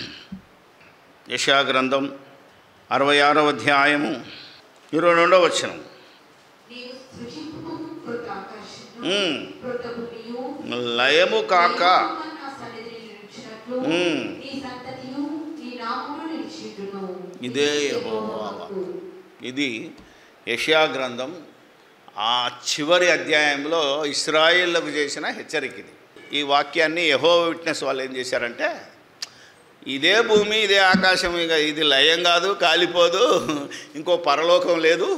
Speaker 1: యశా గ్రంథం అరవై ఆరవ అధ్యాయము ఇరవై రెండవ వచనం
Speaker 2: నీవు సృజింపుము కృత ఆకాశమును,
Speaker 1: మ్మ్.
Speaker 2: కృత భూమియు,
Speaker 1: లయము కాక
Speaker 2: దైవముగా నా సన్నిధిని నిలిచినట్లు
Speaker 1: మ్మ్.
Speaker 2: నీ సంతతియు నీ నామమును నిలిచియుండును.
Speaker 1: ఇదే
Speaker 2: ఇదే
Speaker 1: యెహోవా
Speaker 2: యెహోవాకు.
Speaker 1: ఇది యషయా గ్రంథం ఆ చివరి అధ్యాయంలో ఇస్రాయేళ్లకు చేసిన హెచ్చరిక ఇది ఈ వాక్యాన్ని యహో విట్నెస్ వాళ్ళు ఏం చేశారంటే ఇదే భూమి ఇదే ఆకాశం ఇక ఇది లయం కాదు కాలిపోదు ఇంకో పరలోకం లేదు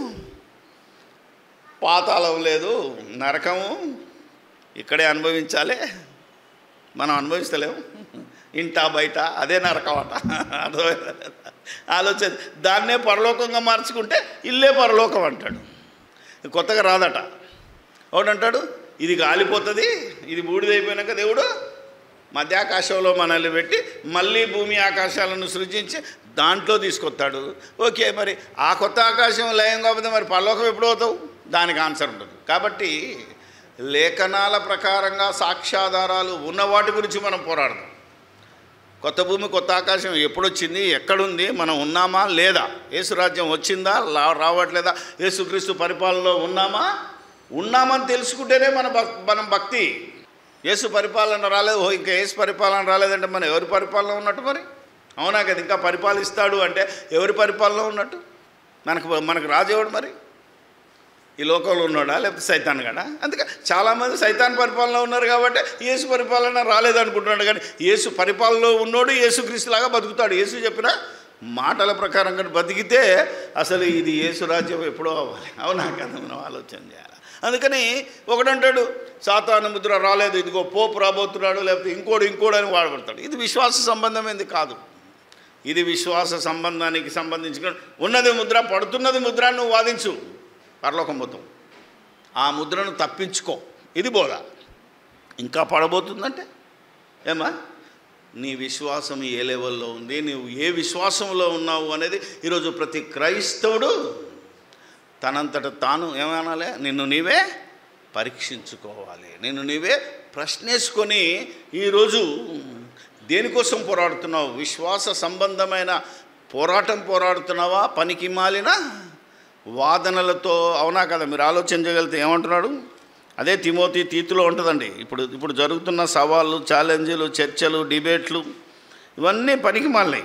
Speaker 1: పాతాళం లేదు నరకము ఇక్కడే అనుభవించాలి మనం అనుభవిస్తలేము ఇంటా బయట అదే నరకం అట అర్థమైందా? ఆలోచన దాన్నే పరలోకంగా మార్చుకుంటే ఇల్లే పరలోకం అంటాడు ఇది కొత్తగా రాదట ఒకడంటాడు ఇది కాలిపోతుంది ఇది బూడిదైపోయినాక దేవుడు మధ్యాకాశంలో మనల్ని పెట్టి మళ్ళీ భూమి ఆకాశాలను సృజించి దాంట్లో తీసుకొస్తాడు ఓకే మరి ఆ కొత్త ఆకాశం లయం కాకపోతే మరి పరలోకం ఎప్పుడు అవుతావు దానికి ఆన్సర్ ఉండదు కాబట్టి లేఖనాల ప్రకారంగా సాక్ష్యాధారాలు ఉన్న వాటి గురించి మనం పోరాడదాం కొత్త భూమి కొత్త ఆకాశం ఎప్పుడొచ్చింది ఎక్కడుంది మనం ఉన్నామా లేదా యేసురాజ్యం వచ్చిందా లా- రావట్లేదా యేసుక్రీస్తు పరిపాలనలో ఉన్నామా ఉన్నామని తెలుసుకుంటేనే మన భక్ మనం భక్తి యేసు పరిపాలన రాలేదు ఓ ఇంకా యేసు పరిపాలన రాలేదంటే మనం ఎవరి పరిపాలన ఉన్నట్టు మరి అవునా కదా ఇంకా పరిపాలిస్తాడు అంటే ఎవరి పరిపాలన ఉన్నట్టు మనకు మనకు రాజు ఎవడు మరి ఈ లోకంలో ఉన్నాడా లేకపోతే సైతాన్ గడా అందుకే చాలామంది సైతాన్ పరిపాలన ఉన్నారు కాబట్టి యేసు పరిపాలన రాలేదనుకుంటున్నాడు కానీ యేసు పరిపాలనలో ఉన్నోడు యేసుక్రీస్తులాగా బతుకుతాడు యేసు చెప్పిన మాటల ప్రకారం కానీ బతికితే అసలు ఇది యేసు రాజ్యం ఎప్పుడో అవ్వాలి అవునా కదా మనం ఆలోచన చేయాలి అందుకని ఒకడంటాడు సాతాను ముద్ర రాలేదు ఇదిగో పోపు రాబోతున్నాడు లేకపోతే ఇంకోడు ఇంకోడు అని వాడబడతాడు ఇది విశ్వాస సంబంధమైంది కాదు ఇది విశ్వాస సంబంధానికి సంబంధించిన ఉన్నది ముద్ర పడుతున్నది ముద్ర అని నువ్వు వాదించు పరలోకం పోతాం ఆ ముద్రను తప్పించుకో ఇది బోధ ఇంకా పడబోతుందంటే ఏమా నీ విశ్వాసం ఏ లెవెల్లో ఉంది నువ్వు ఏ విశ్వాసంలో ఉన్నావు అనేది ఈరోజు ప్రతి క్రైస్తవుడు తనంతట తాను ఏమనాలి నిన్ను నీవే పరీక్షించుకోవాలి నిన్ను నీవే ప్రశ్నేసుకొని ఈరోజు దేనికోసం పోరాడుతున్నావు విశ్వాస సంబంధమైన పోరాటం పోరాడుతున్నావా పనికి మాలిన వాదనలతో అవునా కదా మీరు ఆలోచించగలిగితే ఏమంటున్నాడు అదే తిమోతి తీతులో ఉంటుందండి ఇప్పుడు ఇప్పుడు జరుగుతున్న సవాళ్ళు ఛాలెంజ్లు చర్చలు డిబేట్లు ఇవన్నీ పనికి మాలినాయి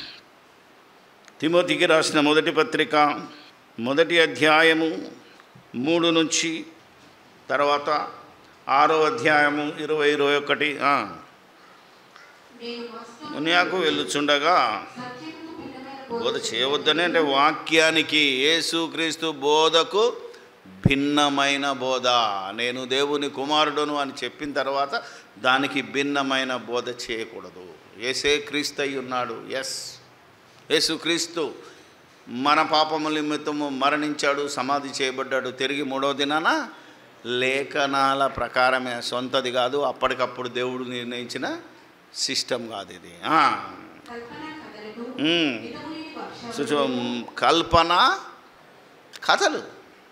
Speaker 1: తిమోతికి రాసిన మొదటి పత్రిక మొదటి అధ్యాయము మూడు నుంచి తర్వాత ఆరో అధ్యాయము ఇరవై ఇరవై ఒకటి ఆ.
Speaker 2: నేను మస్తు
Speaker 1: మునియాకు వెళ్ళుచుండగా
Speaker 2: సత్యముకు భిన్నమైన
Speaker 1: బోధ చేయవద్దని అంటే వాక్యానికి యేసుక్రీస్తు బోధకు భిన్నమైన బోధ నేను దేవుని కుమారుడును అని చెప్పిన తర్వాత దానికి భిన్నమైన బోధ చేయకూడదు ఏసే క్రీస్తు అయి ఉన్నాడు ఎస్ యేసుక్రీస్తు మన పాపముల నిమిత్తము మరణించాడు సమాధి చేయబడ్డాడు తిరిగి మూడో దినాన లేఖనాల ప్రకారమే సొంతది కాదు అప్పటికప్పుడు దేవుడు నిర్ణయించిన సిస్టమ్ కాదు ఇది ఆ.
Speaker 2: కల్పన కథలను
Speaker 1: మ్మ్.
Speaker 2: విధములేని వర్షాలు
Speaker 1: సో సో, కల్పన కథలు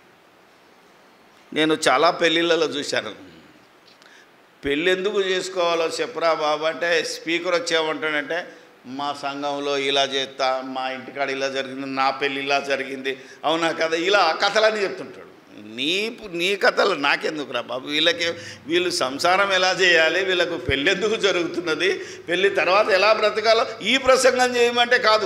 Speaker 1: నేను చాలా పెళ్ళిళ్ళలో చూశాను పెళ్ళి ఎందుకు చేసుకోవాలో చెప్పరా బాబు అంటే స్పీకర్ వచ్చేమంటాడంటే మా సంఘంలో ఇలా చేస్తా మా ఇంటికాడ ఇలా జరిగింది నా పెళ్ళి ఇలా జరిగింది అవునా కదా ఇలా కథలని చెప్తుంటాడు నీ నీ కథలు నాకెందుకురా బాబు వీళ్ళకి వీళ్ళు సంసారం ఎలా చేయాలి వీళ్ళకు పెళ్ళి ఎందుకు జరుగుతున్నది పెళ్ళి తర్వాత ఎలా బ్రతకాలో ఈ ప్రసంగం చేయమంటే కాదు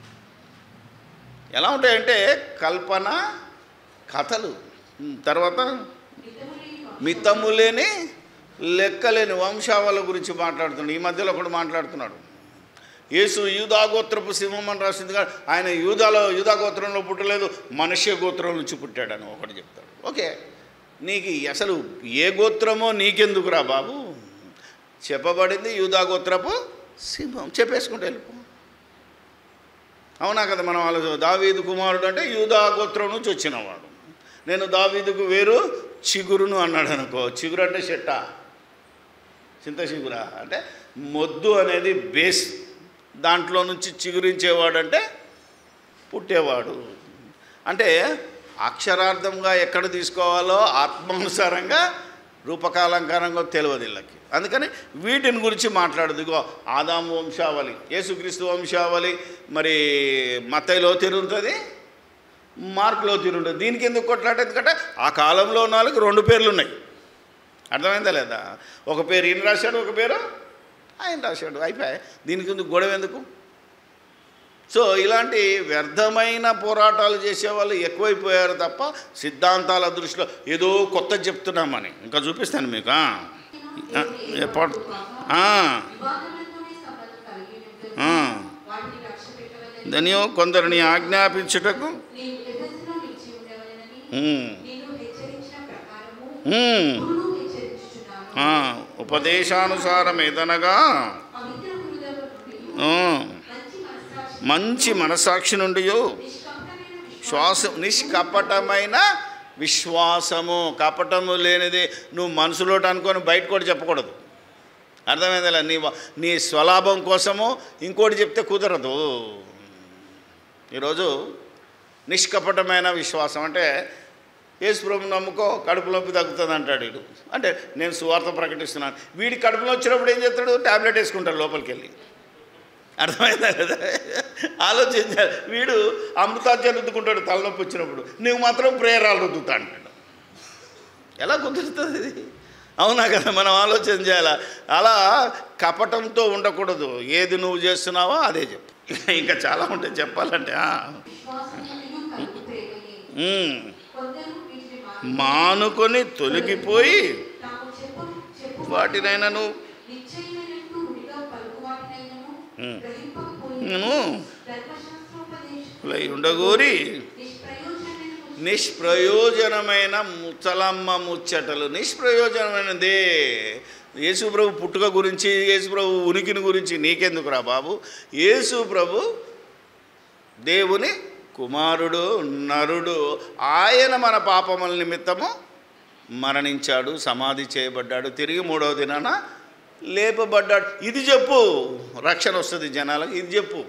Speaker 1: ఎలా ఉంటాయంటే కల్పన కథలు ఉమ్, తర్వాత
Speaker 2: విధములేని
Speaker 1: మితము లేని లెక్కలేని వంశావళ గురించి మాట్లాడుతున్నాడు ఈ మధ్యలో ఒకడు మాట్లాడుతున్నాడు యేసు యూదాగోత్రపు సింహం అని రాసింది కానీ ఆయన యూదాలో యూదాగోత్రంలో పుట్టలేదు మనుష్య గోత్రం నుంచి పుట్టాడని ఒకటి చెప్తాడు ఓకే నీకు అసలు ఏ గోత్రమో నీకెందుకురా బాబు చెప్పబడింది యూదాగోత్రపు సింహం చెప్పేసుకుంటే వెళ్ళిపో అవునా కదా మనం వాళ్ళు దావీదు కుమారుడు అంటే యూదా గోత్రం నుంచి వచ్చినవాడు నేను దావీదుకు వేరు చిగురును అన్నాడు అనుకో చిగురు అంటే చెట్ట చింత చిగురా అంటే మొద్దు అనేది బేస్ దాంట్లో నుంచి చిగురించేవాడు అంటే పుట్టేవాడు అంటే అక్షరార్థంగా ఎక్కడ తీసుకోవాలో ఆత్మానుసారంగా రూపకాలంకారంగా తెలియదు వీళ్ళకి అందుకని వీటిని గురించి మాట్లాడదు ఇగో ఆదాము వంశావళి యేసుక్రీస్తు వంశావళి మరి మత్తయిలో తిరుగుతుంది మార్కులో తిరుగుతుంది దీనికి ఎందుకు కొట్లాట ఎందుకంటే ఆ కాలంలో ఉన్న వాళ్ళకి రెండు పేర్లు ఉన్నాయి అర్థమైందా లేదా ఒక పేరు ఈయన రాశాడు ఒక పేరు ఆయన రాశాడు అయిపోయాయి దీనికి ఎందుకు గొడవ ఎందుకు సో ఇలాంటి వ్యర్థమైన పోరాటాలు చేసేవాళ్ళు ఎక్కువైపోయారు తప్ప సిద్ధాంతాల దృష్టిలో ఏదో కొత్త చెప్తున్నామని ఇంకా చూపిస్తాను మీకు ఆ. ఆ, ఎప్పుడు ఆ,
Speaker 2: వివాదములతోనే సంబంధం కలిగి ఉన్నట్లు
Speaker 1: ఆ.
Speaker 2: వాటిని లక్ష్య పెట్టవలెనని
Speaker 1: ధనియో కొందరిని ఆజ్ఞాపించుటకు
Speaker 2: నీవు ఎఫెసులో నిలిచి ఉండవలెనని
Speaker 1: ఉమ్,
Speaker 2: నిన్ను హెచ్చరించిన ప్రకారము
Speaker 1: ఉమ్,
Speaker 2: గురువు హెచ్చరించుచున్నాను
Speaker 1: ఆ, ఉపదేశానుసారం ఏదనగా
Speaker 2: పవిత్ర హృదయం నుండి
Speaker 1: ఆ,
Speaker 2: మంచి మనస్సాక్షి
Speaker 1: మంచి మనసాక్షి నుండి
Speaker 2: నిష్కపటమైన
Speaker 1: శ్వాస నిష్కపటమైన విశ్వాసము కపటము లేనిది నువ్వు మనసులోటి అనుకొని బయట కూడా చెప్పకూడదు అర్థమైందా నీ వ- నీ స్వలాభం కోసము ఇంకోటి చెప్తే కుదరదు ఈరోజు నిష్కపటమైన విశ్వాసం అంటే యేసు ప్రభు నమ్ముకో కడుపు నొప్పి తగ్గుతుంది అంటాడు వీడు అంటే నేను సువార్త ప్రకటిస్తున్నాను వీడి కడుపులో వచ్చినప్పుడు ఏం చేస్తాడు ట్యాబ్లెట్ వేసుకుంటాడు లోపలికి వెళ్ళి అర్థమైందా లేదా ఆలోచించాలి వీడు అమృతాజ్యం రుద్దుకుంటాడు తలనొప్పి వచ్చినప్పుడు నువ్వు మాత్రం ప్రేరాలు రుద్దుతా అంటాడు ఎలా కుదురుతుంది ఇది అవునా కదా మనం ఆలోచన చేయాలా అలా కపటంతో ఉండకూడదు ఏది నువ్వు చేస్తున్నావో అదే చెప్పు ఇంకా చాలా ఉంటాయి చెప్పాలంటే ఆ.
Speaker 2: విశ్వాసమును కలుగు ప్రేమయే
Speaker 1: ఉమ్.
Speaker 2: కొందరు వీటిని మాని
Speaker 1: మానుకొని తొలగిపోయి
Speaker 2: తాము చెప్పు చెప్పు
Speaker 1: వాటినైనను
Speaker 2: నిశ్చయమైనట్టు ఉడిగా పలుకు వాటినైనను
Speaker 1: ఉమ్.
Speaker 2: గ్రహింపకపోయి
Speaker 1: నేను
Speaker 2: ధర్మశాస్త్రోపదేశం
Speaker 1: లై ఉండగోరి
Speaker 2: నిష్ప్రయోజనమైన
Speaker 1: నిష్ప్రయోజనమైన ముచ్చలమ్మ ముచ్చటలు నిష్ప్రయోజనమైనదే యేసు ప్రభు పుట్టుక గురించి యేసు ప్రభు ఉనికిని గురించి నీకెందుకురా బాబు యేసు ప్రభు దేవుని కుమారుడు నరుడు ఆయన మన పాపముల నిమిత్తము మరణించాడు సమాధి చేయబడ్డాడు తిరిగి మూడవ దినాన లేపబడ్డాడు ఇది చెప్పు రక్షణ వస్తుంది జనాలకు ఇది చెప్పు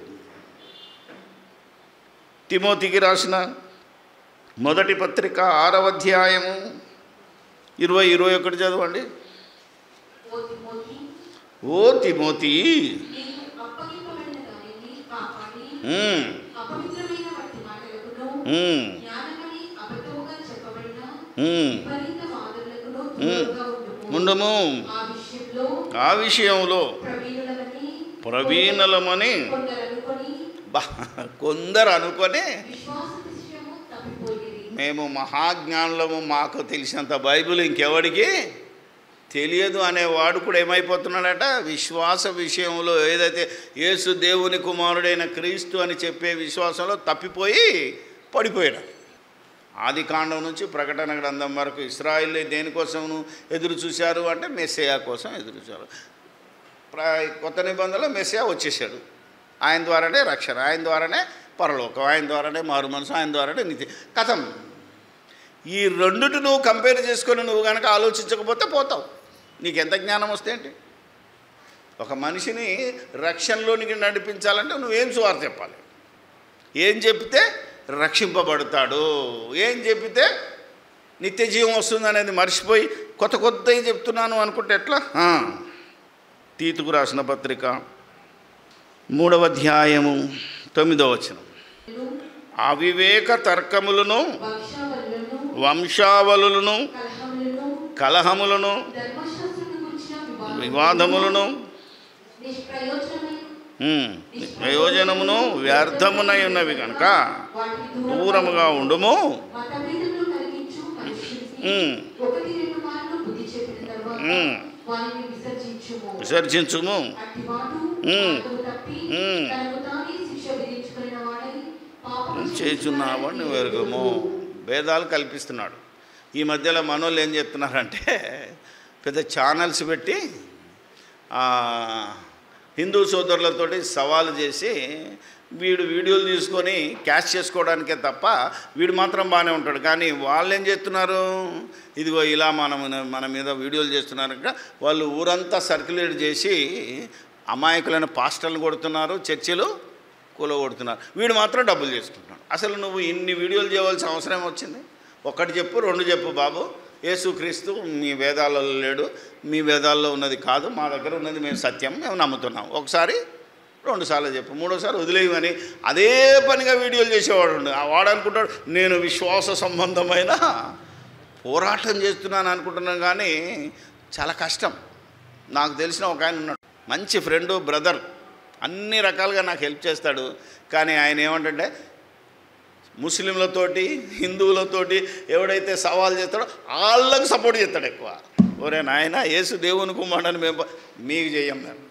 Speaker 1: తిమోతికి రాసిన మొదటి పత్రిక ఆరవ అధ్యాయము ఇరవై ఇరవై ఒకటి చదవండి
Speaker 2: ఓ తిమోతి
Speaker 1: ఓ తిమోతి
Speaker 2: నీకు అప్పగింపబడిన దానిని కాపాడి
Speaker 1: ఉమ్,
Speaker 2: అపవిత్రమైన వాటి మాటలకును
Speaker 1: ఉమ్,
Speaker 2: జ్ఞానమని అబద్ధముగా చెప్పబడిన
Speaker 1: ఉమ్,
Speaker 2: విపరీత వాదములకును దూరంగా ఉండుము.
Speaker 1: ఉండుము
Speaker 2: ఆ విషయంలో
Speaker 1: ఆ విషయంలో
Speaker 2: ప్రవీణులమని
Speaker 1: ప్రవీణలమని
Speaker 2: కొందరు అనుకొని
Speaker 1: బా కొందరు అనుకొని
Speaker 2: విశ్వాస విషయము తప్పిపోయేది
Speaker 1: మేము మహాజ్ఞానులము మాకు తెలిసినంత బైబిల్ ఇంకెవడికి తెలియదు అనేవాడు కూడా ఏమైపోతున్నాడట విశ్వాస విషయంలో ఏదైతే యేసు దేవుని కుమారుడైన క్రీస్తు అని చెప్పే విశ్వాసంలో తప్పిపోయి పడిపోయాడు ఆది కాండం నుంచి ప్రకటన గ్రంథం వరకు ఇస్రాయిల్ దేనికోసం ఎదురు చూశారు అంటే మెస్సేయా కోసం ఎదురు చూశారు ప్ర- కొత్త నిబంధనలో మెస్సియా వచ్చేసాడు ఆయన ద్వారానే రక్షణ ఆయన ద్వారానే పరలోకం ఆయన ద్వారానే మారు మనసు ఆయన ద్వారానే నిత్య కథం ఈ రెండుటి నువ్వు కంపేర్ చేసుకొని నువ్వు కనుక ఆలోచించకపోతే పోతావు నీకు ఎంత జ్ఞానం వస్తే ఏంటి ఒక మనిషిని రక్షణలోనికి నడిపించాలంటే నువ్వేం సువార్త చెప్పాలి ఏం చెప్తే రక్షింపబడతాడు ఏం చెప్పితే నిత్య జీవం వస్తుంది అనేది మర్చిపోయి కొత్త కొత్తవి చెప్తున్నాను అనుకుంటే ఎట్లా ఆ. తీతుకు రాసిన పత్రిక మూడవ అధ్యాయము తొమ్మిదవ వచనం అవివేక తర్కములను
Speaker 2: వంశావళులను
Speaker 1: వంశావళులను
Speaker 2: కలహములను
Speaker 1: కలహములను
Speaker 2: ధర్మశాస్త్రము గురించిన
Speaker 1: వివాదములను
Speaker 2: నిష్ప్రయోజనమైన
Speaker 1: ఉమ్, ప్రయోజనమును వ్యర్థమునై ఉన్నవి కనుక
Speaker 2: వాటికి
Speaker 1: దూరముగా ఉండుము
Speaker 2: మతభేదములు కలిగించు మనుషునికి
Speaker 1: ఉమ్,
Speaker 2: ఒకటి రెండు మార్లు బుద్ధి చెప్పిన తర్వాత
Speaker 1: ఉమ్.
Speaker 2: వారిని విసర్జించుము
Speaker 1: విసర్జించుము
Speaker 2: అట్టివాడు
Speaker 1: ఉమ్.
Speaker 2: మార్గము తప్పి
Speaker 1: ఉమ్.
Speaker 2: తనకు తానే శిక్ష విధించుకున్న వాడై పాపము
Speaker 1: చేస్తున్నావని నువ్వు ఎరుగము భేదాలు కల్పిస్తున్నాడు ఈ మధ్యలో మనోళ్ళు ఏం చెప్తున్నారంటే పెద్ద ఛానల్స్ పెట్టి ఆ, హిందూ సోదరులతోటి సవాలు చేసి వీడు వీడియోలు తీసుకొని క్యాష్ చేసుకోవడానికే తప్ప వీడు మాత్రం బాగానే ఉంటాడు కానీ వాళ్ళు ఏం చేస్తున్నారు ఇదిగో ఇలా మనం మన మీద వీడియోలు చేస్తున్నారంట వాళ్ళు ఊరంతా సర్క్యులేట్ చేసి అమాయకులైన పాస్టర్లు కొడుతున్నారు చర్చిలు కూలగొడుతున్నారు వీడు మాత్రం డబ్బులు చేసుకుంటున్నాడు అసలు నువ్వు ఇన్ని వీడియోలు చేయవలసిన అవసరం వచ్చింది ఒకటి చెప్పు రెండు చెప్పు బాబు యేసుక్రీస్తు మీ వేదాలలో లేడు మీ వేదాల్లో ఉన్నది కాదు మా దగ్గర ఉన్నది మేము సత్యం మేము నమ్ముతున్నాం ఒకసారి రెండుసార్లు చెప్పు మూడోసారి వదిలేయమని అదే పనిగా వీడియోలు చేసేవాడు ఉండు. ఆ వాడు అనుకుంటాడు నేను విశ్వాస సంబంధమైన పోరాటం చేస్తున్నాను అనుకుంటున్నాను కానీ చాలా కష్టం నాకు తెలిసిన ఒక ఆయన ఉన్నాడు మంచి ఫ్రెండు బ్రదర్ అన్ని రకాలుగా నాకు హెల్ప్ చేస్తాడు కానీ ఆయన ఏమంటే ముస్లింలతోటి హిందువులతోటి ఎవడైతే సవాల్ చేస్తాడో వాళ్ళకు సపోర్ట్ చేస్తాడు ఎక్కువ ఒరే నాయన యేసు దేవుని కుమారుడని మేము ప- మీకు చెయ్యం మేము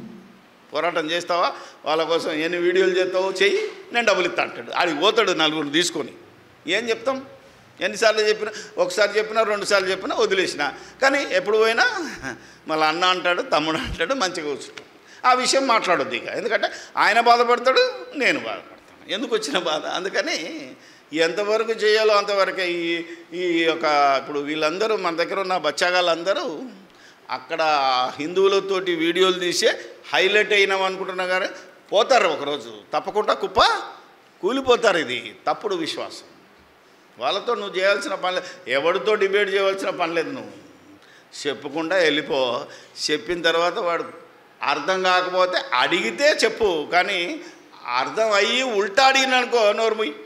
Speaker 1: పోరాటం చేస్తావా వాళ్ళ కోసం ఎన్ని వీడియోలు చేస్తావో చెయ్యి నేను డబ్బులు ఇస్తా అంటాడు ఆడికి పోతాడు నలుగురు తీసుకొని ఏం చెప్తాం ఎన్నిసార్లు చెప్పినా ఒకసారి చెప్పినా రెండుసార్లు చెప్పినా వదిలేసిన కానీ ఎప్పుడు పోయినా మళ్ళీ అన్న అంటాడు తమ్ముడు అంటాడు మంచిగా కూర్చుంటాడు ఆ విషయం మాట్లాడొద్దు ఇక ఎందుకంటే ఆయన బాధపడతాడు నేను బాధపడతాను ఎందుకు వచ్చిన బాధ అందుకని ఎంతవరకు చేయాలో అంతవరకే ఈ ఈ యొక్క ఇప్పుడు వీళ్ళందరూ మన దగ్గర ఉన్న బచ్చాగాళ్ళందరూ అక్కడ హిందువులతోటి వీడియోలు తీసే హైలైట్ అయినాం అనుకుంటున్నా కానీ పోతారు ఒకరోజు తప్పకుండా కుప్ప కూలిపోతారు ఇది తప్పుడు విశ్వాసం వాళ్ళతో నువ్వు చేయాల్సిన పని లేదు ఎవరితో డిబేట్ చేయవలసిన పని లేదు నువ్వు చెప్పకుండా వెళ్ళిపో చెప్పిన తర్వాత వాడు అర్థం కాకపోతే అడిగితే చెప్పు కానీ అర్థం అయ్యి ఉల్టా అడిగిననుకో నోరు ముయ్యి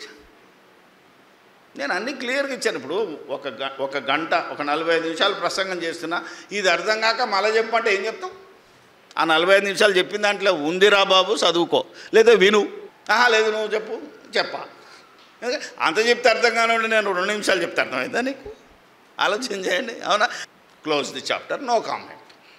Speaker 1: నేను అన్నీ క్లియర్గా ఇచ్చాను ఇప్పుడు ఒక గ ఒక గంట ఒక నలభై ఐదు నిమిషాలు ప్రసంగం చేస్తున్నా ఇది అర్థం కాక మళ్ళీ చెప్పమంటే ఏం చెప్తాం ఆ నలభై ఐదు నిమిషాలు చెప్పిన దాంట్లో ఉందిరా బాబు చదువుకో లేదా విను ఆహా లేదు నువ్వు చెప్పు చెప్పా ఎందుకంటే అంత చెప్తే అర్థం కానివ్వండి నేను రెండు నిమిషాలు చెప్తే అర్థమైందా నీకు ఆలోచన చేయండి అవునా close the chapter no comment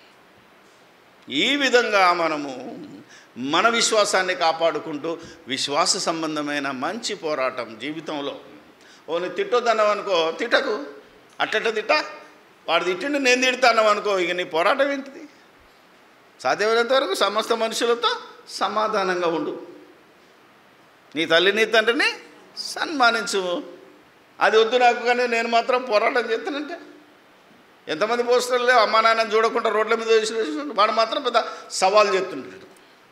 Speaker 1: ఈ విధంగా మనము మన విశ్వాసాన్ని కాపాడుకుంటూ విశ్వాస సంబంధమైన మంచి పోరాటం జీవితంలో ఓ నువ్వు తిట్టొద్దన్నావు అనుకో తిట్టకు అట్టట తిట్ట వాడు తిట్టిండు నేను తిడతాను అనుకో ఇక నీ పోరాటం ఏంటిది సాధ్యమైనంత వరకు సమస్త మనుషులతో సమాధానంగా ఉండు నీ తల్లిని తండ్రిని సన్మానించు అది వద్దు నాకు కానీ నేను మాత్రం పోరాటం చేస్తానంటే ఎంతమంది పోస్టర్లు అమ్మా నాన్న చూడకుండా రోడ్ల మీద వేసి వాడు మాత్రం పెద్ద సవాల్ చేస్తుంటాడు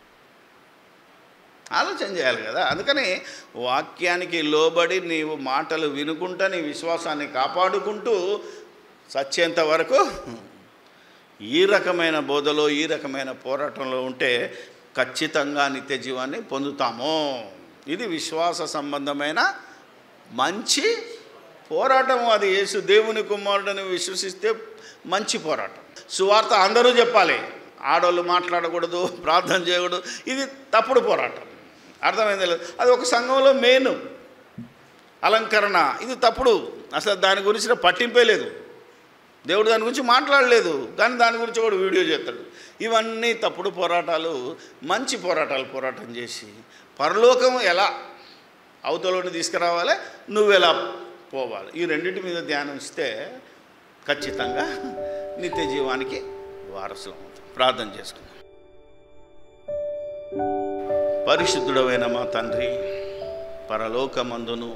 Speaker 1: ఆలోచన చేయాలి కదా అందుకని వాక్యానికి లోబడి నీవు మాటలు వినుకుంటా నీ విశ్వాసాన్ని కాపాడుకుంటూ చచ్చేంత వరకు ఈ రకమైన బోధలో ఈ రకమైన పోరాటంలో ఉంటే ఖచ్చితంగా నిత్య జీవాన్ని పొందుతాము ఇది విశ్వాస సంబంధమైన మంచి పోరాటం అది యేసు దేవుని కుమారుడని విశ్వసిస్తే మంచి పోరాటం సువార్త అందరూ చెప్పాలి ఆడవాళ్ళు మాట్లాడకూడదు ప్రార్థన చేయకూడదు ఇది తప్పుడు పోరాటం అర్థమైంది లేదు అది ఒక సంఘంలో మెయిన్ అలంకరణ ఇది తప్పుడు అసలు దాని గురించిన పట్టింపే లేదు దేవుడు దాని గురించి మాట్లాడలేదు కానీ దాని గురించి కూడా వీడియో చేస్తాడు ఇవన్నీ తప్పుడు పోరాటాలు మంచి పోరాటాలు పోరాటం చేసి పరలోకం ఎలా అవతలని తీసుకురావాలి నువ్వు ఎలా పోవాలి ఈ రెండింటి మీద ధ్యానం ఇస్తే ఖచ్చితంగా నిత్య జీవానికి వారసులం అవుతాం ప్రార్థన చేసుకుందాం పరిశుద్ధుడమైన మా తండ్రి పరలోకమందును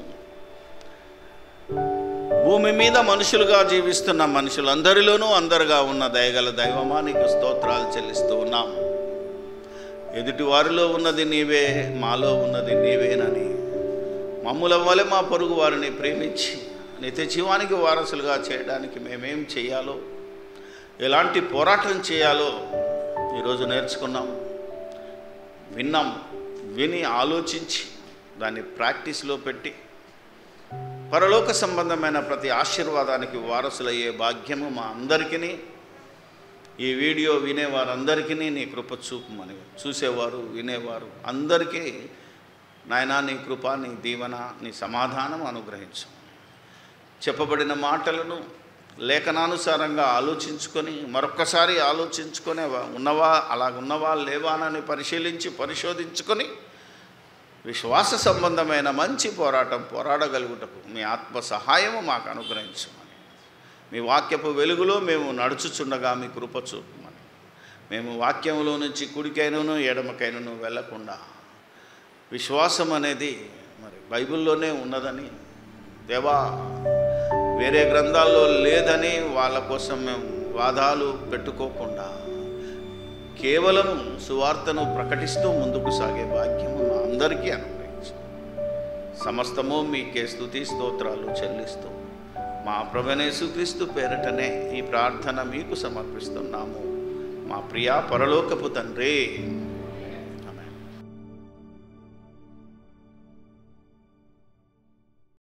Speaker 1: భూమి మీద మనుషులుగా జీవిస్తున్న మనుషులందరిలోనూ అందరుగా ఉన్న దయగల దైవమా నీకు స్తోత్రాలు చెల్లిస్తూ ఉన్నాం ఎదుటి వారిలో ఉన్నది నీవే మాలో ఉన్నది నీవేనని మమ్ముల వలె మా పొరుగు వారిని ప్రేమించి నిత్య జీవానికి వారసులుగా చేయడానికి మేమేం చేయాలో ఎలాంటి పోరాటం చేయాలో ఈరోజు నేర్చుకున్నాం విన్నాం విని ఆలోచించి దాన్ని ప్రాక్టీస్లో పెట్టి పరలోక సంబంధమైన ప్రతి ఆశీర్వాదానికి వారసులయ్యే భాగ్యము మా అందరికీ ఈ వీడియో వినేవారందరికీ నీ కృప చూపమని చూసేవారు వినేవారు అందరికీ నాయనా నీ కృప నీ దీవెన నీ సమాధానం అనుగ్రహించు చెప్పబడిన మాటలను లేఖనానుసారంగా ఆలోచించుకొని మరొక్కసారి ఆలోచించుకొని ఉన్నవా అలాగున్నవా లేవానని పరిశీలించి పరిశోధించుకొని విశ్వాస సంబంధమైన మంచి పోరాటం పోరాడగలుగుటకు మీ ఆత్మ సహాయము మాకు అనుగ్రహించమని మీ వాక్యపు వెలుగులో మేము నడుచుచుండగా మీ కృప చూపమని మేము వాక్యంలో నుంచి కుడికైనను ఎడమకైనను వెళ్లకుండా విశ్వాసం అనేది మరి బైబిల్లోనే ఉన్నదని దేవా వేరే గ్రంథాల్లో లేదని వాళ్ళ కోసం మేము వాదాలు పెట్టుకోకుండా కేవలం సువార్తను ప్రకటిస్తూ ముందుకు సాగే భాగ్యము మా అందరికీ అనుగ్రహించు సమస్తము మీకే స్తుతి స్తోత్రాలు చెల్లిస్తూ మా ప్రభనేసుక్రీస్తు పేరటనే ఈ ప్రార్థన మీకు సమర్పిస్తున్నాము మా ప్రియా పరలోకపు తండ్రి